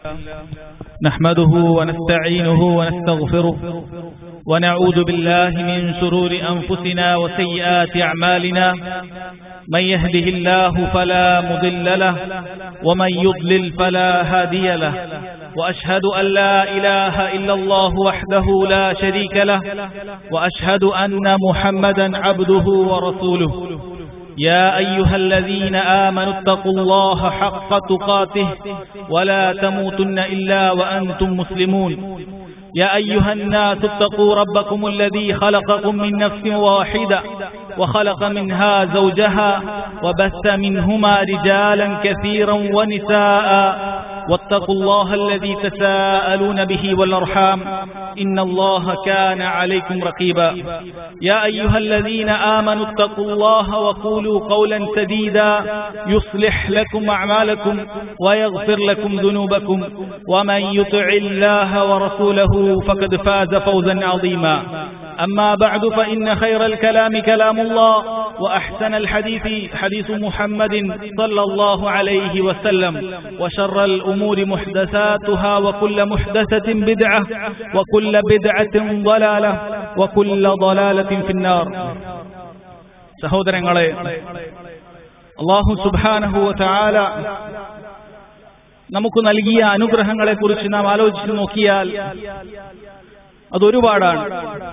نحمده ونستعينه ونستغفره ونعوذ بالله من شرور أنفسنا وسيئات أعمالنا من يهده الله فلا مضل له ومن يضلل فلا هادي له وأشهد أن لا إله إلا الله وحده لا شريك له وأشهد أن محمدا عبده ورسوله يا أيها الذين آمنوا اتقوا الله حق تقاته ولا تموتن إلا وأنتم مسلمون يا أيها الناس اتقوا ربكم الذي خلقكم من نفس واحدة وخلق منها زوجها وبث منهما رجالا كثيرا ونساء واتقوا الله الذي تساءلون به والأرحام إن الله كان عليكم رقيبا يا أيها الذين آمنوا اتقوا الله وقولوا قولا سديدا يصلح لكم أعمالكم ويغفر لكم ذنوبكم ومن يطع الله ورسوله فقد فاز فوزا عظيما أما بعد فإن خير الكلام كلام الله وأحسن الحديث حديث محمد صلى الله عليه وسلم وشر الأمور محدثاتها وكل محدثة بدعة وكل بدعة ضلالة وكل ضلالة في النار സഹോദരങ്ങളെ അള്ളാഹു സുബാനഹുവ ചാല നമുക്ക് നൽകിയ അനുഗ്രഹങ്ങളെ കുറിച്ച് നാം ആലോചിച്ചു നോക്കിയാൽ അതൊരുപാടാണ്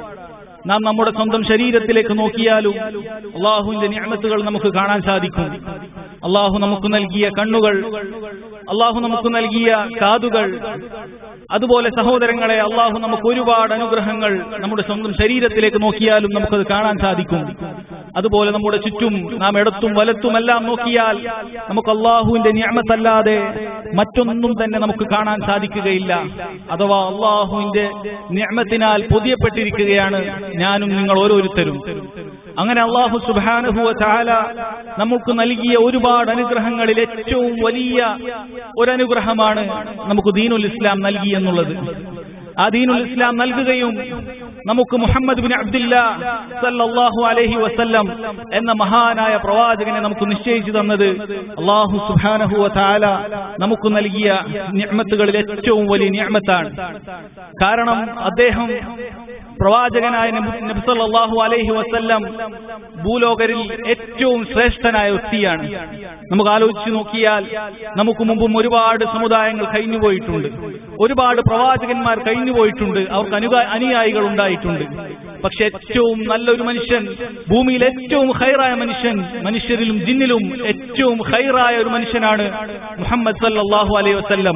നാം നമ്മുടെ സ്വന്തം ശരീരത്തിലേക്ക് നോക്കിയാലും അള്ളാഹുവിന്റെ ഞാമത്തുകൾ നമുക്ക് കാണാൻ സാധിക്കും അള്ളാഹു നമുക്ക് നൽകിയ കണ്ണുകൾ അള്ളാഹു നമുക്ക് നൽകിയ കാതുകൾ അതുപോലെ സഹോദരങ്ങളെ അള്ളാഹു നമുക്ക് ഒരുപാട് അനുഗ്രഹങ്ങൾ നമ്മുടെ സ്വന്തം ശരീരത്തിലേക്ക് നോക്കിയാലും നമുക്കത് കാണാൻ സാധിക്കും അതുപോലെ നമ്മുടെ ചുറ്റും നാം ഇടത്തും വലത്തുമെല്ലാം നോക്കിയാൽ നമുക്ക് അള്ളാഹുവിന്റെ ഞാമത്തല്ലാതെ മറ്റൊന്നും തന്നെ നമുക്ക് കാണാൻ സാധിക്കുകയില്ല അഥവാ അള്ളാഹുവിന്റെ ഞാമത്തിനാൽ പൊതിയപ്പെട്ടിരിക്കുകയാണ് ഞാനും നിങ്ങൾ ഓരോരുത്തരും അങ്ങനെ അള്ളാഹു സുബാനുഭവ ചാല നമുക്ക് നൽകിയ ഒരുപാട് അനുഗ്രഹങ്ങളിൽ ഏറ്റവും വലിയ ഒരനുഗ്രഹമാണ് നമുക്ക് ദീനുൽ ഇസ്ലാം നൽകി എന്നുള്ളത് ആ ദീനുൽ ഇസ്ലാം നൽകുകയും നമുക്ക് മുഹമ്മദ് ബിൻ അബ്ദില്ല സല്ലല്ലാഹു അലൈഹി വസല്ലം എന്ന മഹാനായ പ്രവാചകനെ നമുക്ക് നിശ്ചയിച്ചു തന്നത് അള്ളാഹു സുബ്ഹാനഹു വതആല നമുക്ക് നൽകിയ നിഅമത്തുകളിൽ ഏറ്റവും വലിയ നിഅമത്താണ് കാരണം അദ്ദേഹം പ്രവാചകനായ നബി സല്ലല്ലാഹു അലൈഹി വസല്ലം ഭൂലോകരിൽ ഏറ്റവും ശ്രേഷ്ഠനായ വ്യക്തിയാണ് നമുക്ക് ആലോചിച്ച് നോക്കിയാൽ നമുക്ക് മുമ്പും ഒരുപാട് സമുദായങ്ങൾ കഴിഞ്ഞുപോയിട്ടുണ്ട് ഒരുപാട് പ്രവാചകന്മാർ കഴിഞ്ഞുപോയിട്ടുണ്ട് അവർക്ക് അനു അനുയായികൾ ഉണ്ടായിട്ടുണ്ട് പക്ഷെ ഏറ്റവും നല്ലൊരു മനുഷ്യൻ ഭൂമിയിൽ ഏറ്റവും ഹൈറായ മനുഷ്യൻ മനുഷ്യരിലും ജിന്നിലും ഏറ്റവും ഹൈറായ ഒരു മനുഷ്യനാണ് മുഹമ്മദ് സല്ലാഹു അലൈഹി വസ്ല്ലം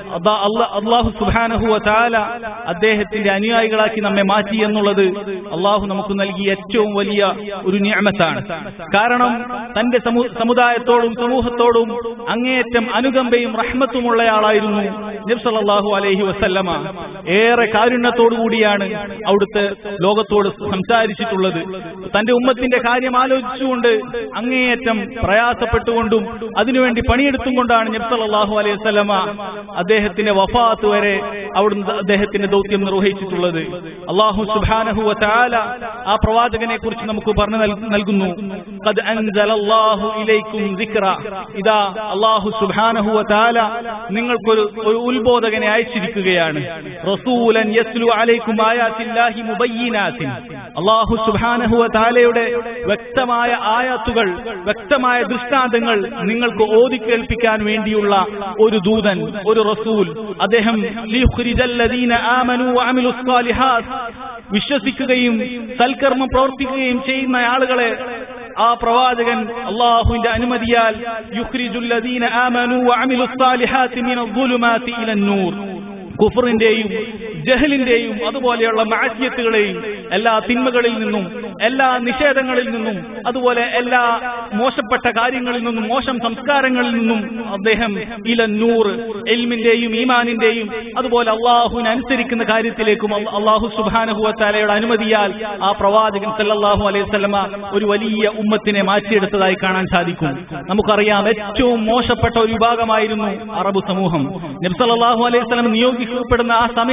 അള്ളാഹു സുബാനഹു താല അദ്ദേഹത്തിന്റെ അനുയായികളാക്കി നമ്മെ മാറ്റി എന്നുള്ളത് അള്ളാഹു നമുക്ക് നൽകിയ ഏറ്റവും വലിയ ഒരു നിയമത്താണ് കാരണം തന്റെ സമുദായത്തോടും സമൂഹത്തോടും അങ്ങേയറ്റം അനുകമ്പയും റഹ്മത്തുമുള്ളയാളായിരുന്നു നബ്സല്ലാഹു അലൈഹി വസല്ലമ ഏറെ കാരുണ്യത്തോടുകൂടിയാണ് അവിടുത്തെ ലോകത്തോട് സംസാരിച്ചിട്ടുള്ളത് തന്റെ ഉമ്മത്തിന്റെ കാര്യം ആലോചിച്ചുകൊണ്ട് അങ്ങേയറ്റം പ്രയാസപ്പെട്ടുകൊണ്ടും അതിനുവേണ്ടി പണിയെടുത്തും കൊണ്ടാണ് നബ്സല്ലാഹു അലൈഹി വസല്ലമ അദ്ദേഹത്തിന്റെ വഫാത്ത് വരെ അവിടുന്ന് അദ്ദേഹത്തിന്റെ ദൗത്യം നിർവഹിച്ചിട്ടുള്ളത് അള്ളാഹു സുബാനഹു വതാല ആ പ്രവാചകനെ കുറിച്ച് നമുക്ക് പറഞ്ഞു നൽകുന്നു ഖദ് അൻസലല്ലാഹു ഇലൈക്കും ദിക്റ ഇതാ അള്ളാഹു സുബാനഹു വതാല നിങ്ങൾക്കൊരു ഒരു ഉത്ബോധകനെ അയച്ചിരിക്കുകയാണ് റസൂലൻ യസ്ലു അലൈക്കും ആയാത്തില്ലാഹി മുബയ്യിനാത്തിൻ അള്ളാഹു സുബാനഹു വതാലയുടെ വ്യക്തമായ ആയാത്തുകൾ വ്യക്തമായ ദൃഷ്ടാന്തങ്ങൾ നിങ്ങൾക്ക് ഓതി കേൾപ്പിക്കാൻ വേണ്ടിയുള്ള ഒരു ദൂതൻ ഒരു റസൂൽ അദ്ദേഹം ആമനു വഅമിലു വിശ്വസിക്കുകയും സൽക്കർമ്മം പ്രവർത്തിക്കുകയും ചെയ്യുന്ന ആളുകളെ ആ പ്രവാചകൻ അള്ളാഹുവിന്റെ അനുമതിയാൽ യുഖ്രിജുല്ലദീന ആമനു വഅമിലു സ്സാലിഹാത്തി മിനൽ ഇലന്നൂർ കുഫറിന്റെയും ജഹലിന്റെയും അതുപോലെയുള്ള മാസ്യത്തുകളെയും എല്ലാ തിന്മകളിൽ നിന്നും എല്ലാ നിഷേധങ്ങളിൽ നിന്നും അതുപോലെ എല്ലാ മോശപ്പെട്ട കാര്യങ്ങളിൽ നിന്നും മോശം സംസ്കാരങ്ങളിൽ നിന്നും അദ്ദേഹം ഇലന്നൂർ എൽമിന്റെയും ഈമാനിന്റെയും അതുപോലെ അള്ളാഹുവിനെ അനുസരിക്കുന്ന കാര്യത്തിലേക്കും അള്ളാഹു സുബാനഹുവത്താലയുടെ അനുമതിയാൽ ആ പ്രവാചകൻ സല്ലാഹു അലൈഹി സ്വലമ ഒരു വലിയ ഉമ്മത്തിനെ മാറ്റിയെടുത്തതായി കാണാൻ സാധിക്കും നമുക്കറിയാം ഏറ്റവും മോശപ്പെട്ട ഒരു വിഭാഗമായിരുന്നു അറബ് സമൂഹം നബ്സല്ലാഹു അലൈഹി സ്വലം നിയോഗിക്കപ്പെടുന്ന ആ സമയത്ത്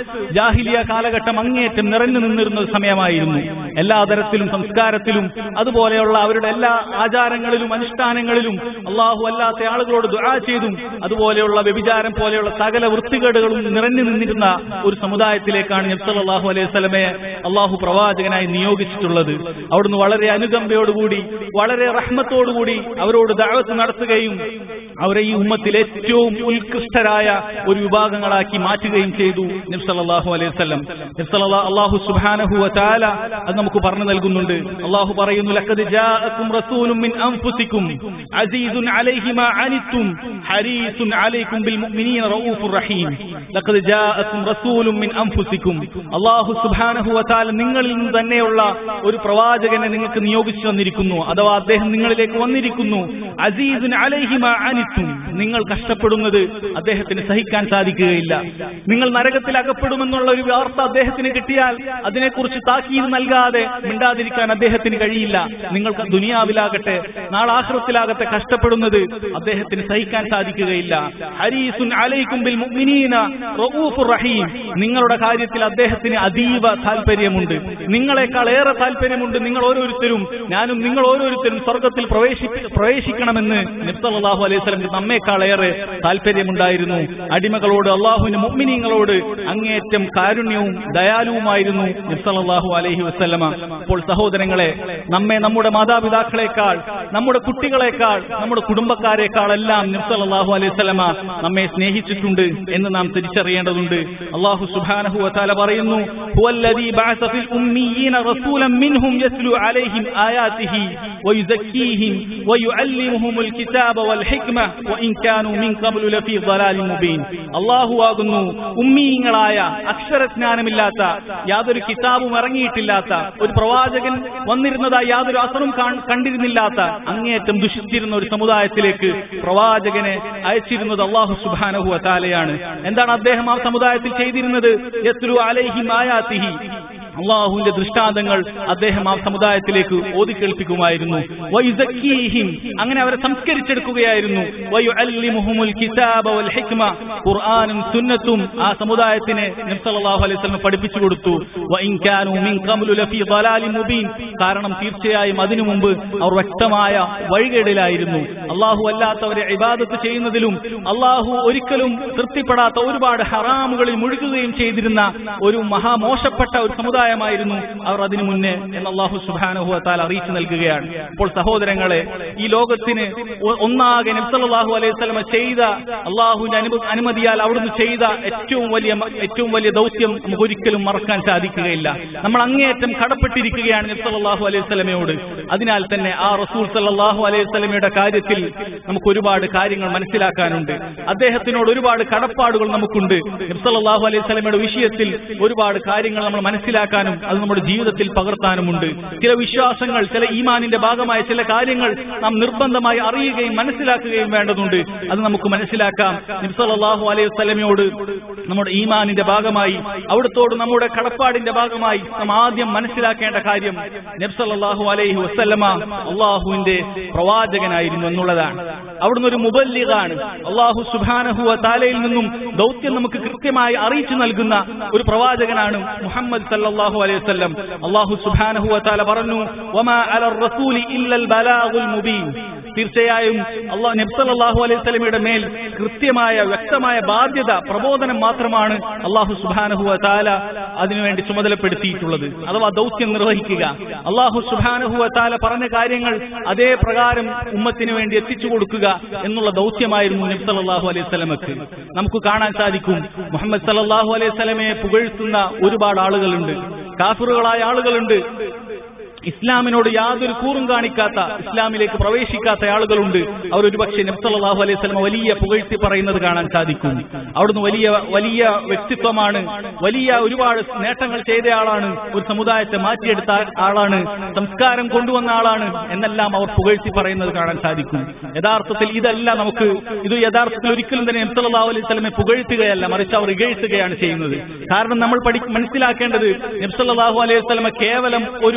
ജാഹിലിയ കാലഘട്ടം അങ്ങേയറ്റം നിറഞ്ഞു നിന്നിരുന്ന ഒരു സമയമായിരുന്നു എല്ലാ തരത്തിലും സംസ്കാരത്തിലും അതുപോലെയുള്ള അവരുടെ എല്ലാ ആചാരങ്ങളിലും അനുഷ്ഠാനങ്ങളിലും അള്ളാഹു അല്ലാത്ത ആളുകളോട് ദുആ ചെയ്തും അതുപോലെയുള്ള വ്യഭിചാരം പോലെയുള്ള സകല വൃത്തികേടുകളും നിറഞ്ഞു നിന്നിരുന്ന ഒരു സമുദായത്തിലേക്കാണ് നബ്സല്ലാഹു അലൈഹി സ്വലമയെ അള്ളാഹു പ്രവാചകനായി നിയോഗിച്ചിട്ടുള്ളത് അവിടുന്ന് വളരെ അനുകമ്പയോടുകൂടി വളരെ റഹ്മത്തോടുകൂടി അവരോട് ദഅവത്ത് നടത്തുകയും അവരെ ഈ ഉമ്മത്തിൽ ഏറ്റവും ഉത്കൃഷ്ടരായ ഒരു വിഭാഗങ്ങളാക്കി മാറ്റുകയും ചെയ്തു നബ്സല്ലാഹു അലൈഹി വസല്ലം നബ്സല്ലാ അള്ളാഹു സുബ്ഹാനഹു വതആല അത് നമുക്ക് പറഞ്ഞു നൽകുന്നുണ്ട് അള്ളാഹു പറയുന്നു ലഖദ് ജാഅക്കും റസൂലും മിൻ അൻഫുസിക്കും അസീസുൻ അലൈഹി മാ അനിത്തും ഹരീസുൻ അലൈക്കും ബിൽ മുഅ്മിനീന റഊഫുർ റഹീം ലഖദ് ജാഅക്കും റസൂലും മിൻ അൻഫുസിക്കും അള്ളാഹു സുബ്ഹാനഹു വതആല നിങ്ങളിൽ നിന്ന് തന്നെയുള്ള ഒരു പ്രവാചകനെ നിങ്ങൾക്ക് നിയോഗിച്ചു തന്നിരിക്കുന്നു അഥവാ അദ്ദേഹം നിങ്ങളിലേക്ക് വന്നിരിക്കുന്നു അസീസുൻ അലൈഹി മാ അനിത്തും നിങ്ങൾ കഷ്ടപ്പെടുന്നത് അദ്ദേഹത്തിന് സഹിക്കാൻ സാധിക്കുകയില്ല നിങ്ങൾ നരകത്തിൽ അകപ്പെടുമെന്നുള്ള ഒരു വാർത്ത അദ്ദേഹത്തിന് കിട്ടിയാൽ അതിനെക്കുറിച്ച് താക്കീത് നൽകാതെ മിണ്ടാതിരിക്കാൻ അദ്ദേഹത്തിന് കഴിയില്ല നിങ്ങൾക്ക് ദുനിയാവിലാകട്ടെ നാളാഹൃത്തിലാകട്ടെ കഷ്ടപ്പെടുന്നത് അദ്ദേഹത്തിന് സഹിക്കാൻ സാധിക്കുകയില്ല ഹരീസുൻ അലൈക്കും ബിൽ മുഅ്മിനീന റഊഫുർ റഹീം നിങ്ങളുടെ കാര്യത്തിൽ അദ്ദേഹത്തിന് അതീവ താല്പര്യമുണ്ട് നിങ്ങളെക്കാൾ ഏറെ താല്പര്യമുണ്ട് നിങ്ങൾ ഓരോരുത്തരും ഞാനും നിങ്ങൾ ഓരോരുത്തരും സ്വർഗത്തിൽ പ്രവേശി പ്രവേശിക്കണമെന്ന് നിർത്തലാഹു അലൈഹി സ്വലം നമ്മേക്കാൾ ഏറെ താല്പര്യമുണ്ടായിരുന്നു അടിമകളോട് അള്ളാഹുവിന് മുഅ്മിനീങ്ങളോട് അങ്ങേയറ്റം കാരുണ്യവും ദയാലുവുമായിരുന്നു നിർത്തലാഹു അലൈഹി വസ്ലമ അപ്പോൾ സഹോദരങ്ങളെ നമ്മെ നമ്മുടെ മാതാപിതാക്കളെക്കാൾ നമ്മുടെ കുട്ടികളെക്കാൾ നമ്മുടെ കുടുംബക്കാരെക്കാൾ എല്ലാം നിർത്തലാഹു അലൈഹി സ്വലമ നമ്മെ സ്നേഹിച്ചിട്ടുണ്ട് എന്ന് നാം തിരിച്ചറിയേണ്ടതുണ്ട് അള്ളാഹു സുബ്ഹാനഹു വതആല പറയുന്നു ഹുവല്ലദീ ബഅസ ഫിൽ ഉമ്മീയീന റസൂലൻ മിൻഹും യത്ലു അലൈഹിം ആയാതിഹി വയുസക്കീഹിം വയുഅല്ലിമുഹുമുൽ കിതാബ വൽ ഹിക്മ വഇൻ കാനൂ മിൻ ഖബ്ലു ലഫീ ളലാലിൻ മുബീൻ അള്ളാഹു ആകുന്നു ഉമ്മീങ്ങളായ അക്ഷരജ്ഞാനമില്ലാത്ത യാതൊരു കിതാബും ഇറങ്ങിയിട്ടില്ലാത്ത ഒരു പ്രവാചകൻ വന്നിരുന്നതായി യാതൊരു അസറും കാൺ- കണ്ടിരുന്നില്ലാത്ത അങ്ങേയറ്റം ദുഷിച്ചിരുന്ന ഒരു സമുദായത്തിലേക്ക് പ്രവാചകനെ അയച്ചിരുന്നത് അള്ളാഹു സുബാനഹു അതാലയാണ് എന്താണ് അദ്ദേഹം ആ സമുദായത്തിൽ ചെയ്തിരുന്നത് യത്ലു അലൈഹിം ആയാത്തിഹി അള്ളാഹുവിന്റെ ദൃഷ്ടാന്തങ്ങൾ അദ്ദേഹം ആ സമുദായത്തിലേക്ക് ഓതിക്കേൾപ്പിക്കുമായിരുന്നു വയുസക്കീഹിം അങ്ങനെ അവരെ സംസ്കരിച്ചെടുക്കുകയായിരുന്നു വയുഅല്ലിമുഹുമുൽ കിതാബ വൽ ഹിക്മ ഖുർആനും സുന്നത്തും ആ സമുദായത്തിനെ നബി സല്ലല്ലാഹു അലൈഹി വസല്ലം പഠിപ്പിച്ചു കൊടുത്തു വഇൻ കാനൂ മിൻ ഖബ്ലു ലഫീ ളലാലിൻ മുബീൻ കാരണം തീർച്ചയായും അതിനു മുമ്പ് അവർ വ്യക്തമായ വഴികേടിലായിരുന്നു അള്ളാഹു അല്ലാത്തവരെ ഇബാദത്ത് ചെയ്യുന്നതിലും അള്ളാഹു ഒരിക്കലും തൃപ്തിപ്പെടാത്ത ഒരുപാട് ഹറാമുകളിൽ മുഴുകുകയും ചെയ്തിരുന്ന ഒരു മഹാമോശപ്പെട്ട ഒരു സമുദായമായിരുന്നു അവർ അതിനു മുന്നേ എന്ന് അള്ളാഹു സുബാനഹു താൽ അറിയിച്ചു നൽകുകയാണ് അപ്പോൾ സഹോദരങ്ങളെ ഈ ലോകത്തിന് ഒ- ഒന്നാകെ നബ്സല്ലാഹു അലൈഹി സ്വലമ ചെയ്ത അള്ളാഹുവിന്റെ അനുമ അനുമതിയാൽ അവിടുന്ന് ചെയ്ത ഏറ്റവും വലിയ മ- ഏറ്റവും വലിയ ദൗത്യം നമുക്ക് ഒരിക്കലും മറക്കാൻ സാധിക്കുകയില്ല നമ്മൾ അങ്ങേയറ്റം കടപ്പെട്ടിരിക്കുകയാണ് നബ്സല്ലാഹു അലൈഹി സ്വലമയോട് അതിനാൽ തന്നെ ആ റസൂൽ സല്ലാഹു അലൈഹി സ്വലമയുടെ കാര്യത്തിൽ നമുക്ക് ഒരുപാട് കാര്യങ്ങൾ മനസ്സിലാക്കാനുണ്ട് അദ്ദേഹത്തിനോട് ഒരുപാട് കടപ്പാടുകൾ നമുക്കുണ്ട് നബ്സല്ലാഹു അലൈഹി സ്വലമയുടെ വിഷയത്തിൽ ഒരുപാട് കാര്യങ്ങൾ നമ്മൾ മനസ്സിലാക്കാനും അത് നമ്മുടെ ജീവിതത്തിൽ പകർത്താനുമുണ്ട് ചില വിശ്വാസങ്ങൾ ചില ഈമാനിന്റെ ഭാഗമായ ചില കാര്യങ്ങൾ നാം നിർബന്ധമായി അറിയുകയും മനസ്സിലാക്കുകയും വേണ്ടതുണ്ട് അത് നമുക്ക് മനസ്സിലാക്കാം നബ്സല്ലാഹു അലൈഹി സ്വലമയോട് നമ്മുടെ ഈമാനിന്റെ ഭാഗമായി അവിടത്തോട് നമ്മുടെ കടപ്പാടിന്റെ ഭാഗമായി നാം ആദ്യം മനസ്സിലാക്കേണ്ട കാര്യം നബ്സല്ലാഹു അലൈഹി വസ്ല്ലമ അള്ളാഹുവിന്റെ പ്രവാചകനായിരുന്നു എന്നുള്ളതാണ് അവിടുന്ന് ഒരു മുബല്ലിഗാണ് അള്ളാഹു സുബാനഹുവ താലയിൽ നിന്നും ദൗത്യം നമുക്ക് കൃത്യമായി അറിയിച്ചു നൽകുന്ന ഒരു പ്രവാചകനാണ് മുഹമ്മദ് സല്ലല്ലാഹു അലൈഹി വസല്ലം അള്ളാഹു സുബാനഹുവ താല പറഞ്ഞു വമാ അലർ റസൂലി ഇല്ലൽ ബലാഗുൽ മുബീൻ തീർച്ചയായും അള്ളാഹു നബ്സല്ലാഹു അലൈഹി സ്വലമയുടെ മേൽ കൃത്യമായ വ്യക്തമായ ബാധ്യത പ്രബോധനം മാത്രമാണ് അള്ളാഹു സുബാനഹുവ താല അതിനുവേണ്ടി ചുമതലപ്പെടുത്തിയിട്ടുള്ളത് അഥവാ ദൗത്യം നിർവഹിക്കുക അള്ളാഹു സുബാനഹുവ താല പറഞ്ഞ കാര്യങ്ങൾ അതേ പ്രകാരം ഉമ്മത്തിന് വേണ്ടി എത്തിച്ചു കൊടുക്കുക എന്നുള്ള ദൗത്യമായിരുന്നു നബി സല്ലല്ലാഹു അലൈഹി സ്വലമക്ക് നമുക്ക് കാണാൻ സാധിക്കും മുഹമ്മദ് സല്ലല്ലാഹു അലൈഹി സ്വലമയെ പുകഴ്ത്തുന്ന ഒരുപാട് ആളുകളുണ്ട് കാഫിറുകളായ ആളുകളുണ്ട് ഇസ്ലാമിനോട് യാതൊരു കൂറും കാണിക്കാത്ത ഇസ്ലാമിലേക്ക് പ്രവേശിക്കാത്ത ആളുകളുണ്ട് അവർ ഒരുപക്ഷെ നബ്സല്ലാഹു അലൈഹി സ്വലമ വലിയ പുകഴ്ത്തി പറയുന്നത് കാണാൻ സാധിക്കും അവിടുന്ന് വലിയ വലിയ വ്യക്തിത്വമാണ് വലിയ ഒരുപാട് നേട്ടങ്ങൾ ചെയ്ത ആളാണ് ഒരു സമുദായത്തെ മാറ്റിയെടുത്ത ആളാണ് സംസ്കാരം കൊണ്ടുവന്ന ആളാണ് എന്നെല്ലാം അവർ പുകഴ്ത്തി പറയുന്നത് കാണാൻ സാധിക്കും യഥാർത്ഥത്തിൽ ഇതല്ല നമുക്ക് ഇത് യഥാർത്ഥത്തിൽ ഒരിക്കലും തന്നെ നബ്സല്ലാഹു അലൈഹി സ്വലമെ പുകഴ്ത്തുകയല്ല മറിച്ച് അവർ ഇകഴ്ത്തുകയാണ് ചെയ്യുന്നത് കാരണം നമ്മൾ പഠി മനസ്സിലാക്കേണ്ടത് നബ്സല്ലാഹു അലൈഹി സ്വലമ കേവലം ഒരു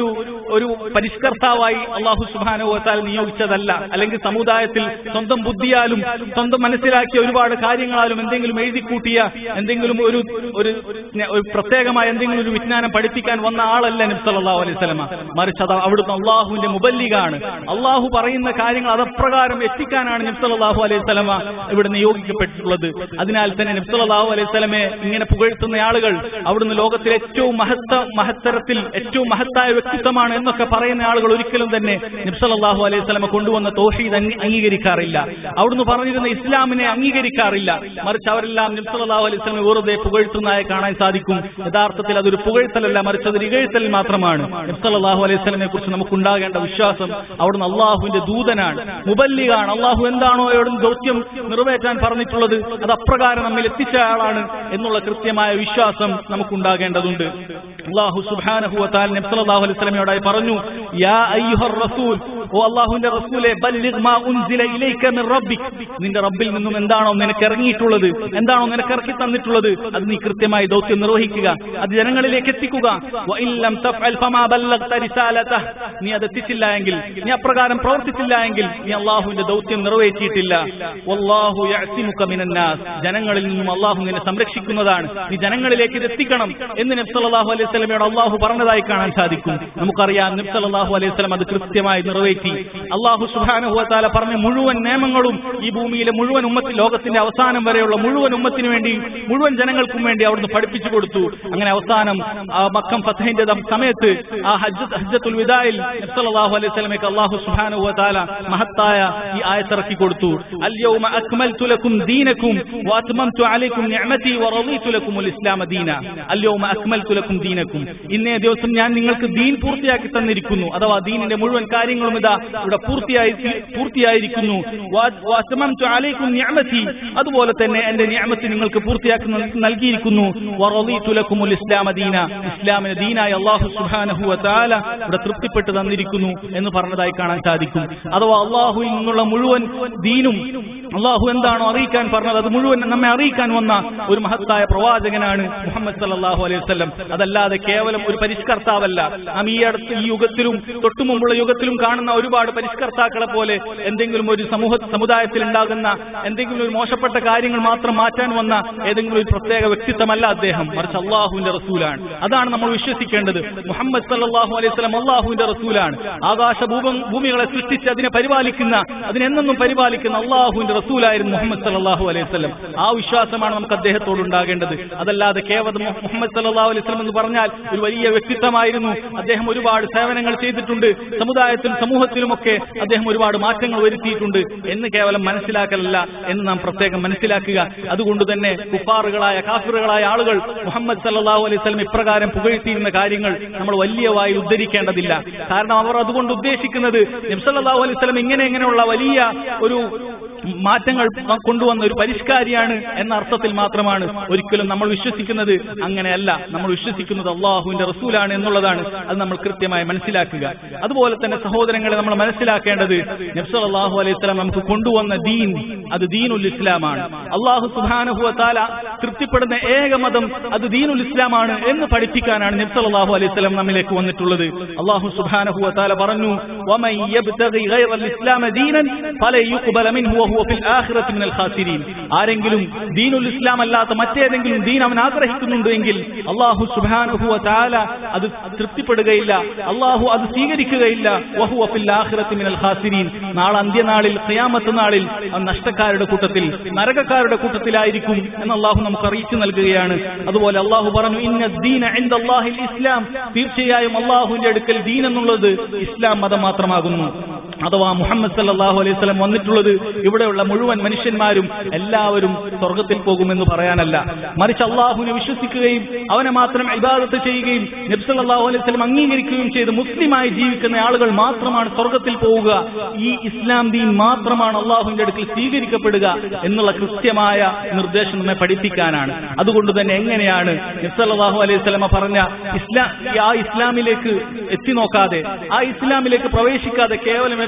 ഒരു പരിഷ്കർത്താവായി അള്ളാഹു സുബാനുഭവത്താൽ നിയോഗിച്ചതല്ല അല്ലെങ്കിൽ സമുദായത്തിൽ സ്വന്തം ബുദ്ധിയാലും സ്വന്തം മനസ്സിലാക്കിയ ഒരുപാട് കാര്യങ്ങളാലും എന്തെങ്കിലും എഴുതിക്കൂട്ടിയ എന്തെങ്കിലും ഒരു ഒരു ഒരു പ്രത്യേകമായ എന്തെങ്കിലും ഒരു വിജ്ഞാനം പഠിപ്പിക്കാൻ വന്ന ആളല്ല നബ്സല്ലാഹു അലൈഹി സ്വലമ മറിച്ച് അത് അവിടുന്ന് അള്ളാഹുവിന്റെ മുബല്ലിഗാണ് അള്ളാഹു പറയുന്ന കാര്യങ്ങൾ അതപ്രകാരം എത്തിക്കാനാണ് നബ്സല്ലാഹു അലൈഹി സ്വലമ ഇവിടെ നിയോഗിക്കപ്പെട്ടിട്ടുള്ളത് അതിനാൽ തന്നെ നബ്സല്ലാഹു അലൈഹി സ്വലമെ ഇങ്ങനെ പുകഴ്ത്തുന്ന ആളുകൾ അവിടുന്ന് ലോകത്തിലെ ഏറ്റവും മഹത്ത മഹത്തരത്തിൽ ഏറ്റവും മഹത്തായ വ്യക്തിത്വമാണ് എന്നൊക്കെ പറയുന്ന ആളുകൾ ഒരിക്കലും തന്നെ നബ്സല്ലാഹു അലൈഹി സ്വലമ കൊണ്ടുവന്ന തോഷീദ് അംഗീ- അംഗീകരിക്കാറില്ല അവിടുന്ന് പറഞ്ഞിരുന്ന ഇസ്ലാമിനെ അംഗീകരിക്കാറില്ല മറിച്ച് അവരെല്ലാം നബ്സല്ലാഹു അലൈഹി സ്വലമെ വെറുതെ പുകഴ്ത്തുന്നതായി കാണാൻ സാധിക്കും യഥാർത്ഥത്തിൽ അതൊരു പുകഴ്ത്തലല്ല മറിച്ച് അതൊരു ഇകഴ്ത്തൽ മാത്രമാണ് നബ്സല്ലാഹു അലൈഹി സ്വലമെ കുറിച്ച് നമുക്കുണ്ടാകേണ്ട വിശ്വാസം അവിടുന്ന് അള്ളാഹുവിന്റെ ദൂതനാണ് മുബല്ലിഗാണ് അള്ളാഹു എന്താണോ അവിടുന്ന് ദൗത്യം നിറവേറ്റാൻ പറഞ്ഞിട്ടുള്ളത് അത് അപ്രകാരം നമ്മിൽ എത്തിച്ച ആളാണ് എന്നുള്ള കൃത്യമായ വിശ്വാസം നമുക്കുണ്ടാകേണ്ടതുണ്ട് അള്ളാഹു സുബ്ഹാനഹു വതആല നബി സല്ലല്ലാഹു അലൈഹി വസല്ലമയോടായി പറഞ്ഞു യാ അയ്യുഹർ റസൂൽ ഓ അള്ളാഹുവിന്റെ റസൂലെ ബല്ലിഗ് മാ ഉൻസില ഇലൈക മിൻ റബ്ബിക് നിന്റെ റബ്ബിൽ നിന്നും എന്താണോ നിനക്ക് ഇറങ്ങിയിട്ടുള്ളത് എന്താണോ നിനക്ക് ഇറക്കി തന്നിട്ടുള്ളത് അത് നീ കൃത്യമായി ദൗത്യം നിർവഹിക്കുക അത് ജനങ്ങളിലേക്ക് എത്തിക്കുക വഇൻ ലം തഫ്അൽ ഫമാ ബല്ലഗ്ത റിസാലതഹ് നീ അത് എത്തിച്ചില്ല എങ്കിൽ നീ അപ്രകാരം പ്രവർത്തിച്ചില്ല എങ്കിൽ നീ അള്ളാഹുവിന്റെ ദൗത്യം നിറവേറ്റിയിട്ടില്ല വല്ലാഹു യഅസിമുക മിനന്നാസ് ജനങ്ങളിൽ നിന്നും അള്ളാഹു നിന്നെ സംരക്ഷിക്കുന്നതാണ് നീ ജനങ്ങളിലേക്ക് ഇത് എത്തിക്കണം എന്ന് നബി സല്ലല്ലാഹു അലൈഹി വസല്ലമയോട് അള്ളാഹു പറഞ്ഞതായി കാണാൻ സാധിക്കും നമുക്കറിയാം നബി സല്ലല്ലാഹു അലൈഹി വസല്ലം അത് കൃത്യമായി നിറവേറ്റി അള്ളാഹു സുബ്ഹാനഹു വതആല പറഞ്ഞ മുഴുവൻ നിയമങ്ങളും ഈ ഭൂമിയിലെ മുഴുവൻ ഉമ്മത്തിൽ ലോകത്തിന്റെ അവസാനം വരെയുള്ള മുഴുവൻ ഉമ്മത്തിനു വേണ്ടി മുഴുവൻ ജനങ്ങൾക്കും വേണ്ടി അവിടുന്ന് പഠിപ്പിച്ചു കൊടുത്തു അങ്ങനെ അവസാനം ആ മക്കം ഫത്തഹിന്റെ ദം- സമയത്ത് ആ ഹജ്ജ് ഹജ്ജത്തുൽ വിദായിൽ നബി സല്ലല്ലാഹു അലൈഹി വസല്ലമയ്ക്ക് അള്ളാഹു സുബ്ഹാനഹു വതആല മഹത്തായ ഈ ആയത്തിറക്കി കൊടുത്തു അൽയൗമ അക്മൽതു ലക്കും ദീനക്കും വഅത്മംതു അലൈക്കും നിഅമതി വറദീതു ലക്കുമുൽ ഇസ്ലാമ ദീന അൽയൗമ അക്മൽതു ലക്കും ദീനക്കും ഇന്നേ ദിവസം ഞാൻ നിങ്ങൾക്ക് ദീൻ പൂർത്തിയാക്കി തന്നിരിക്കുന്നു അഥവാ ദീനിന്റെ മുഴുവൻ കാര്യങ്ങളും ഇതാ ഇവിടെ പൂർത്തിയായി പൂർത്തിയായിരിക്കുന്നു വ- വഅത്മംതു അലൈക്കും നിഅമതി അതുപോലെ തന്നെ എന്റെ നിഅമത്ത് നിങ്ങൾക്ക് പൂർത്തിയാക്കി നൽ- നൽകിയിരിക്കുന്നു വറദീതു ലക്കുമുൽ ഇസ്ലാമ ദീന ഇസ്ലാമിന് ദീനായി അള്ളാഹു സുബ്ഹാനഹു വതആല ഇവിടെ തൃപ്തിപ്പെട്ട് തന്നിരിക്കുന്നു എന്ന് പറഞ്ഞതായി കാണാൻ സാധിക്കും അഥവാ അള്ളാഹുവിൽ നിന്നുള്ള മുഴുവൻ ദീനും അള്ളാഹു എന്താണോ അറിയിക്കാൻ പറഞ്ഞത് അത് മുഴുവൻ നമ്മെ അറിയിക്കാൻ വന്ന ഒരു മഹത്തായ പ്രവാചകനാണ് മുഹമ്മദ് സല്ലല്ലാഹു അലൈഹി വസല്ലം അതല്ലാതെ കേവലം ഒരു പരിഷ്കർത്താവല്ല നാം ഈ അടുത്ത് ഈ യുഗത്തിലും തൊട്ടു മുമ്പുള്ള യുഗത്തിലും കാണുന്ന ഒരുപാട് പരിഷ്കർത്താക്കളെ പോലെ എന്തെങ്കിലും ഒരു സമൂഹ സമുദായത്തിൽ ഉണ്ടാകുന്ന എന്തെങ്കിലും ഒരു മോശപ്പെട്ട കാര്യങ്ങൾ മാത്രം മാറ്റാൻ വന്ന ഏതെങ്കിലും ഒരു പ്രത്യേക വ്യക്തിത്വമല്ല അദ്ദേഹം മറിച്ച് അള്ളാഹുവിന്റെ റസൂലാണ് അതാണ് നമ്മൾ വിശ്വസിക്കേണ്ടത് മുഹമ്മദ് സല്ലല്ലാഹു അലൈഹി വസല്ലം അള്ളാഹുവിന്റെ റസൂലാണ് ആകാശ ഭൂമ- ഭൂമികളെ സൃഷ്ടിച്ച് അതിനെ പരിപാലിക്കുന്ന അതിനെന്നും പരിപാലിക്കുന്ന അള്ളാഹുവിന്റെ റസൂലായിരുന്നു മുഹമ്മദ് സല്ലല്ലാഹു അലൈഹി വസല്ലം ആ വിശ്വാസമാണ് നമുക്ക് അദ്ദേഹത്തോട് ഉണ്ടാകേണ്ടത് അതല്ലാതെ കേവലം മു- മുഹമ്മദ് സല്ലല്ലാഹു അലൈഹി വസല്ലം എന്ന് പറഞ്ഞാൽ ഒരു വലിയ വ്യക്തിത്വമായിരുന്നു അദ്ദേഹം ഒരുപാട് സേവനങ്ങൾ ചെയ്തിട്ടുണ്ട് സമുദായത്തിലും സമൂഹത്തിലുമൊക്കെ അദ്ദേഹം ഒരുപാട് മാറ്റങ്ങൾ വരുത്തിയിട്ടുണ്ട് എന്ന് കേവലം മനസ്സിലാക്കലല്ല എന്ന് നാം പ്രത്യേകം മനസ്സിലാക്കുക അതുകൊണ്ട് തന്നെ കുഫാറുകളായ കാഫിറുകളായ ആളുകൾ മുഹമ്മദ് സല്ലല്ലാഹു അലൈഹി വസല്ലം ഇപ്രകാരം പുകഴ്ത്തിയിരുന്ന കാര്യങ്ങൾ നമ്മൾ വലിയ വായിൽ ഉദ്ധരിക്കേണ്ടതില്ല കാരണം അവർ അതുകൊണ്ട് ഉദ്ദേശിക്കുന്നത് നബ്സല്ലാഹു അലൈഹി വസല്ലം ഇങ്ങനെ ഇങ്ങനെയുള്ള വലിയ ഒരു മാറ്റങ്ങൾ കൊണ്ടുവന്ന ഒരു പരിഷ്കാരിയാണ് എന്ന അർത്ഥത്തിൽ മാത്രമാണ് ഒരിക്കലും നമ്മൾ വിശ്വസിക്കുന്നത് അങ്ങനെയല്ല നമ്മൾ വിശ്വസിക്കുന്നത് അള്ളാഹുവിന്റെ റസൂലാണ് എന്നുള്ളതാണ് അത് നമ്മൾ കൃത്യമായി മനസ്സിലാക്കുക അതുപോലെ തന്നെ സഹോദരങ്ങളെ നമ്മൾ മനസ്സിലാക്കേണ്ടത് നബ്സല്ലാഹു അലൈഹി സ്വലാം നമുക്ക് കൊണ്ടുവന്ന ദീൻ അത് ദീനുൽ ഇസ്ലാമാണ് അള്ളാഹു സുബാനഹു താല തൃപ്തിപ്പെടുന്ന ഏക മതം അത് ദീനുൽ ഇസ്ലാമാണ് എന്ന് പഠിപ്പിക്കാനാണ് നബ്സല്ലാഹു അലൈഹി സ്വലം നമ്മിലേക്ക് വന്നിട്ടുള്ളത് അള്ളാഹു സുബാനഹു താല പറഞ്ഞു "വമൻ യബ്തഗി ഗൈറൽ ഇസ്ലാമ ദീനൻ ഫലൻ യുഖ്ബല മിൻഹു വഹുവ ഫിൽ ആഖിറതി മിനൽ ഖാസിരീൻ ആരെങ്കിലും ദീനുൽ ഇസ്ലാം അല്ലാത്ത മറ്റേതെങ്കിലും ദീൻ അവൻ ആഗ്രഹിക്കുന്നുണ്ട് എങ്കിൽ അള്ളാഹു സുബ്ഹാനഹു വ തആല അത് തൃപ്തിപ്പെടുകയില്ല അള്ളാഹു അത് സ്വീകരിക്കുകയില്ല വഹുവ ഫിൽ ആഖിറതി മിനൽ ഖാസിരീൻ നാളെ അന്ത്യനാളിൽ ഖിയാമത്ത് നാളിൽ അവൻ നഷ്ടക്കാരുടെ കൂട്ടത്തിൽ നരകക്കാരുടെ കൂട്ടത്തിലായിരിക്കും എന്ന് അള്ളാഹു നമുക്ക് അറിയിച്ചു നൽകുകയാണ് അതുപോലെ അള്ളാഹു പറഞ്ഞു ഇന്ന ദീന ഇൻദല്ലാഹിൽ ഇസ്ലാം തീർച്ചയായും അള്ളാഹുവിന്റെ അടുക്കൽ ദീൻ എന്നുള്ളത് ഇസ്ലാം മതം മാത്രമാകുന്നു അഥവാ മുഹമ്മദ് സല്ലല്ലാഹു അലൈഹി വസല്ലം വന്നിട്ടുള്ളത് ഇവിടെയുള്ള മുഴുവൻ മനുഷ്യന്മാരും എല്ലാവരും സ്വർഗത്തിൽ പോകുമെന്ന് പറയാനല്ല മറിച്ച് അള്ളാഹുവിനെ വിശ്വസിക്കുകയും അവനെ മാത്രം ഇബാദത്ത് ചെയ്യുകയും നബി സല്ലല്ലാഹു അലൈഹി വസല്ലം അംഗീകരിക്കുകയും ചെയ്ത് മുസ്ലിമായി ജീവിക്കുന്ന ആളുകൾ മാത്രമാണ് സ്വർഗത്തിൽ പോവുക ഈ ഇസ്ലാം ദീൻ മാത്രമാണ് അള്ളാഹുവിന്റെ അടുക്കൽ സ്വീകരിക്കപ്പെടുക എന്നുള്ള കൃത്യമായ നിർദ്ദേശം നമ്മെ പഠിപ്പിക്കാനാണ് അതുകൊണ്ട് തന്നെ എങ്ങനെയാണ് നബി സല്ലല്ലാഹു അലൈഹി വസല്ലമ പറഞ്ഞ ഇസ്ലാം ആ ഇസ്ലാമിലേക്ക് എത്തി നോക്കാതെ ആ ഇസ്ലാമിലേക്ക് പ്രവേശിക്കാതെ കേവലം നബി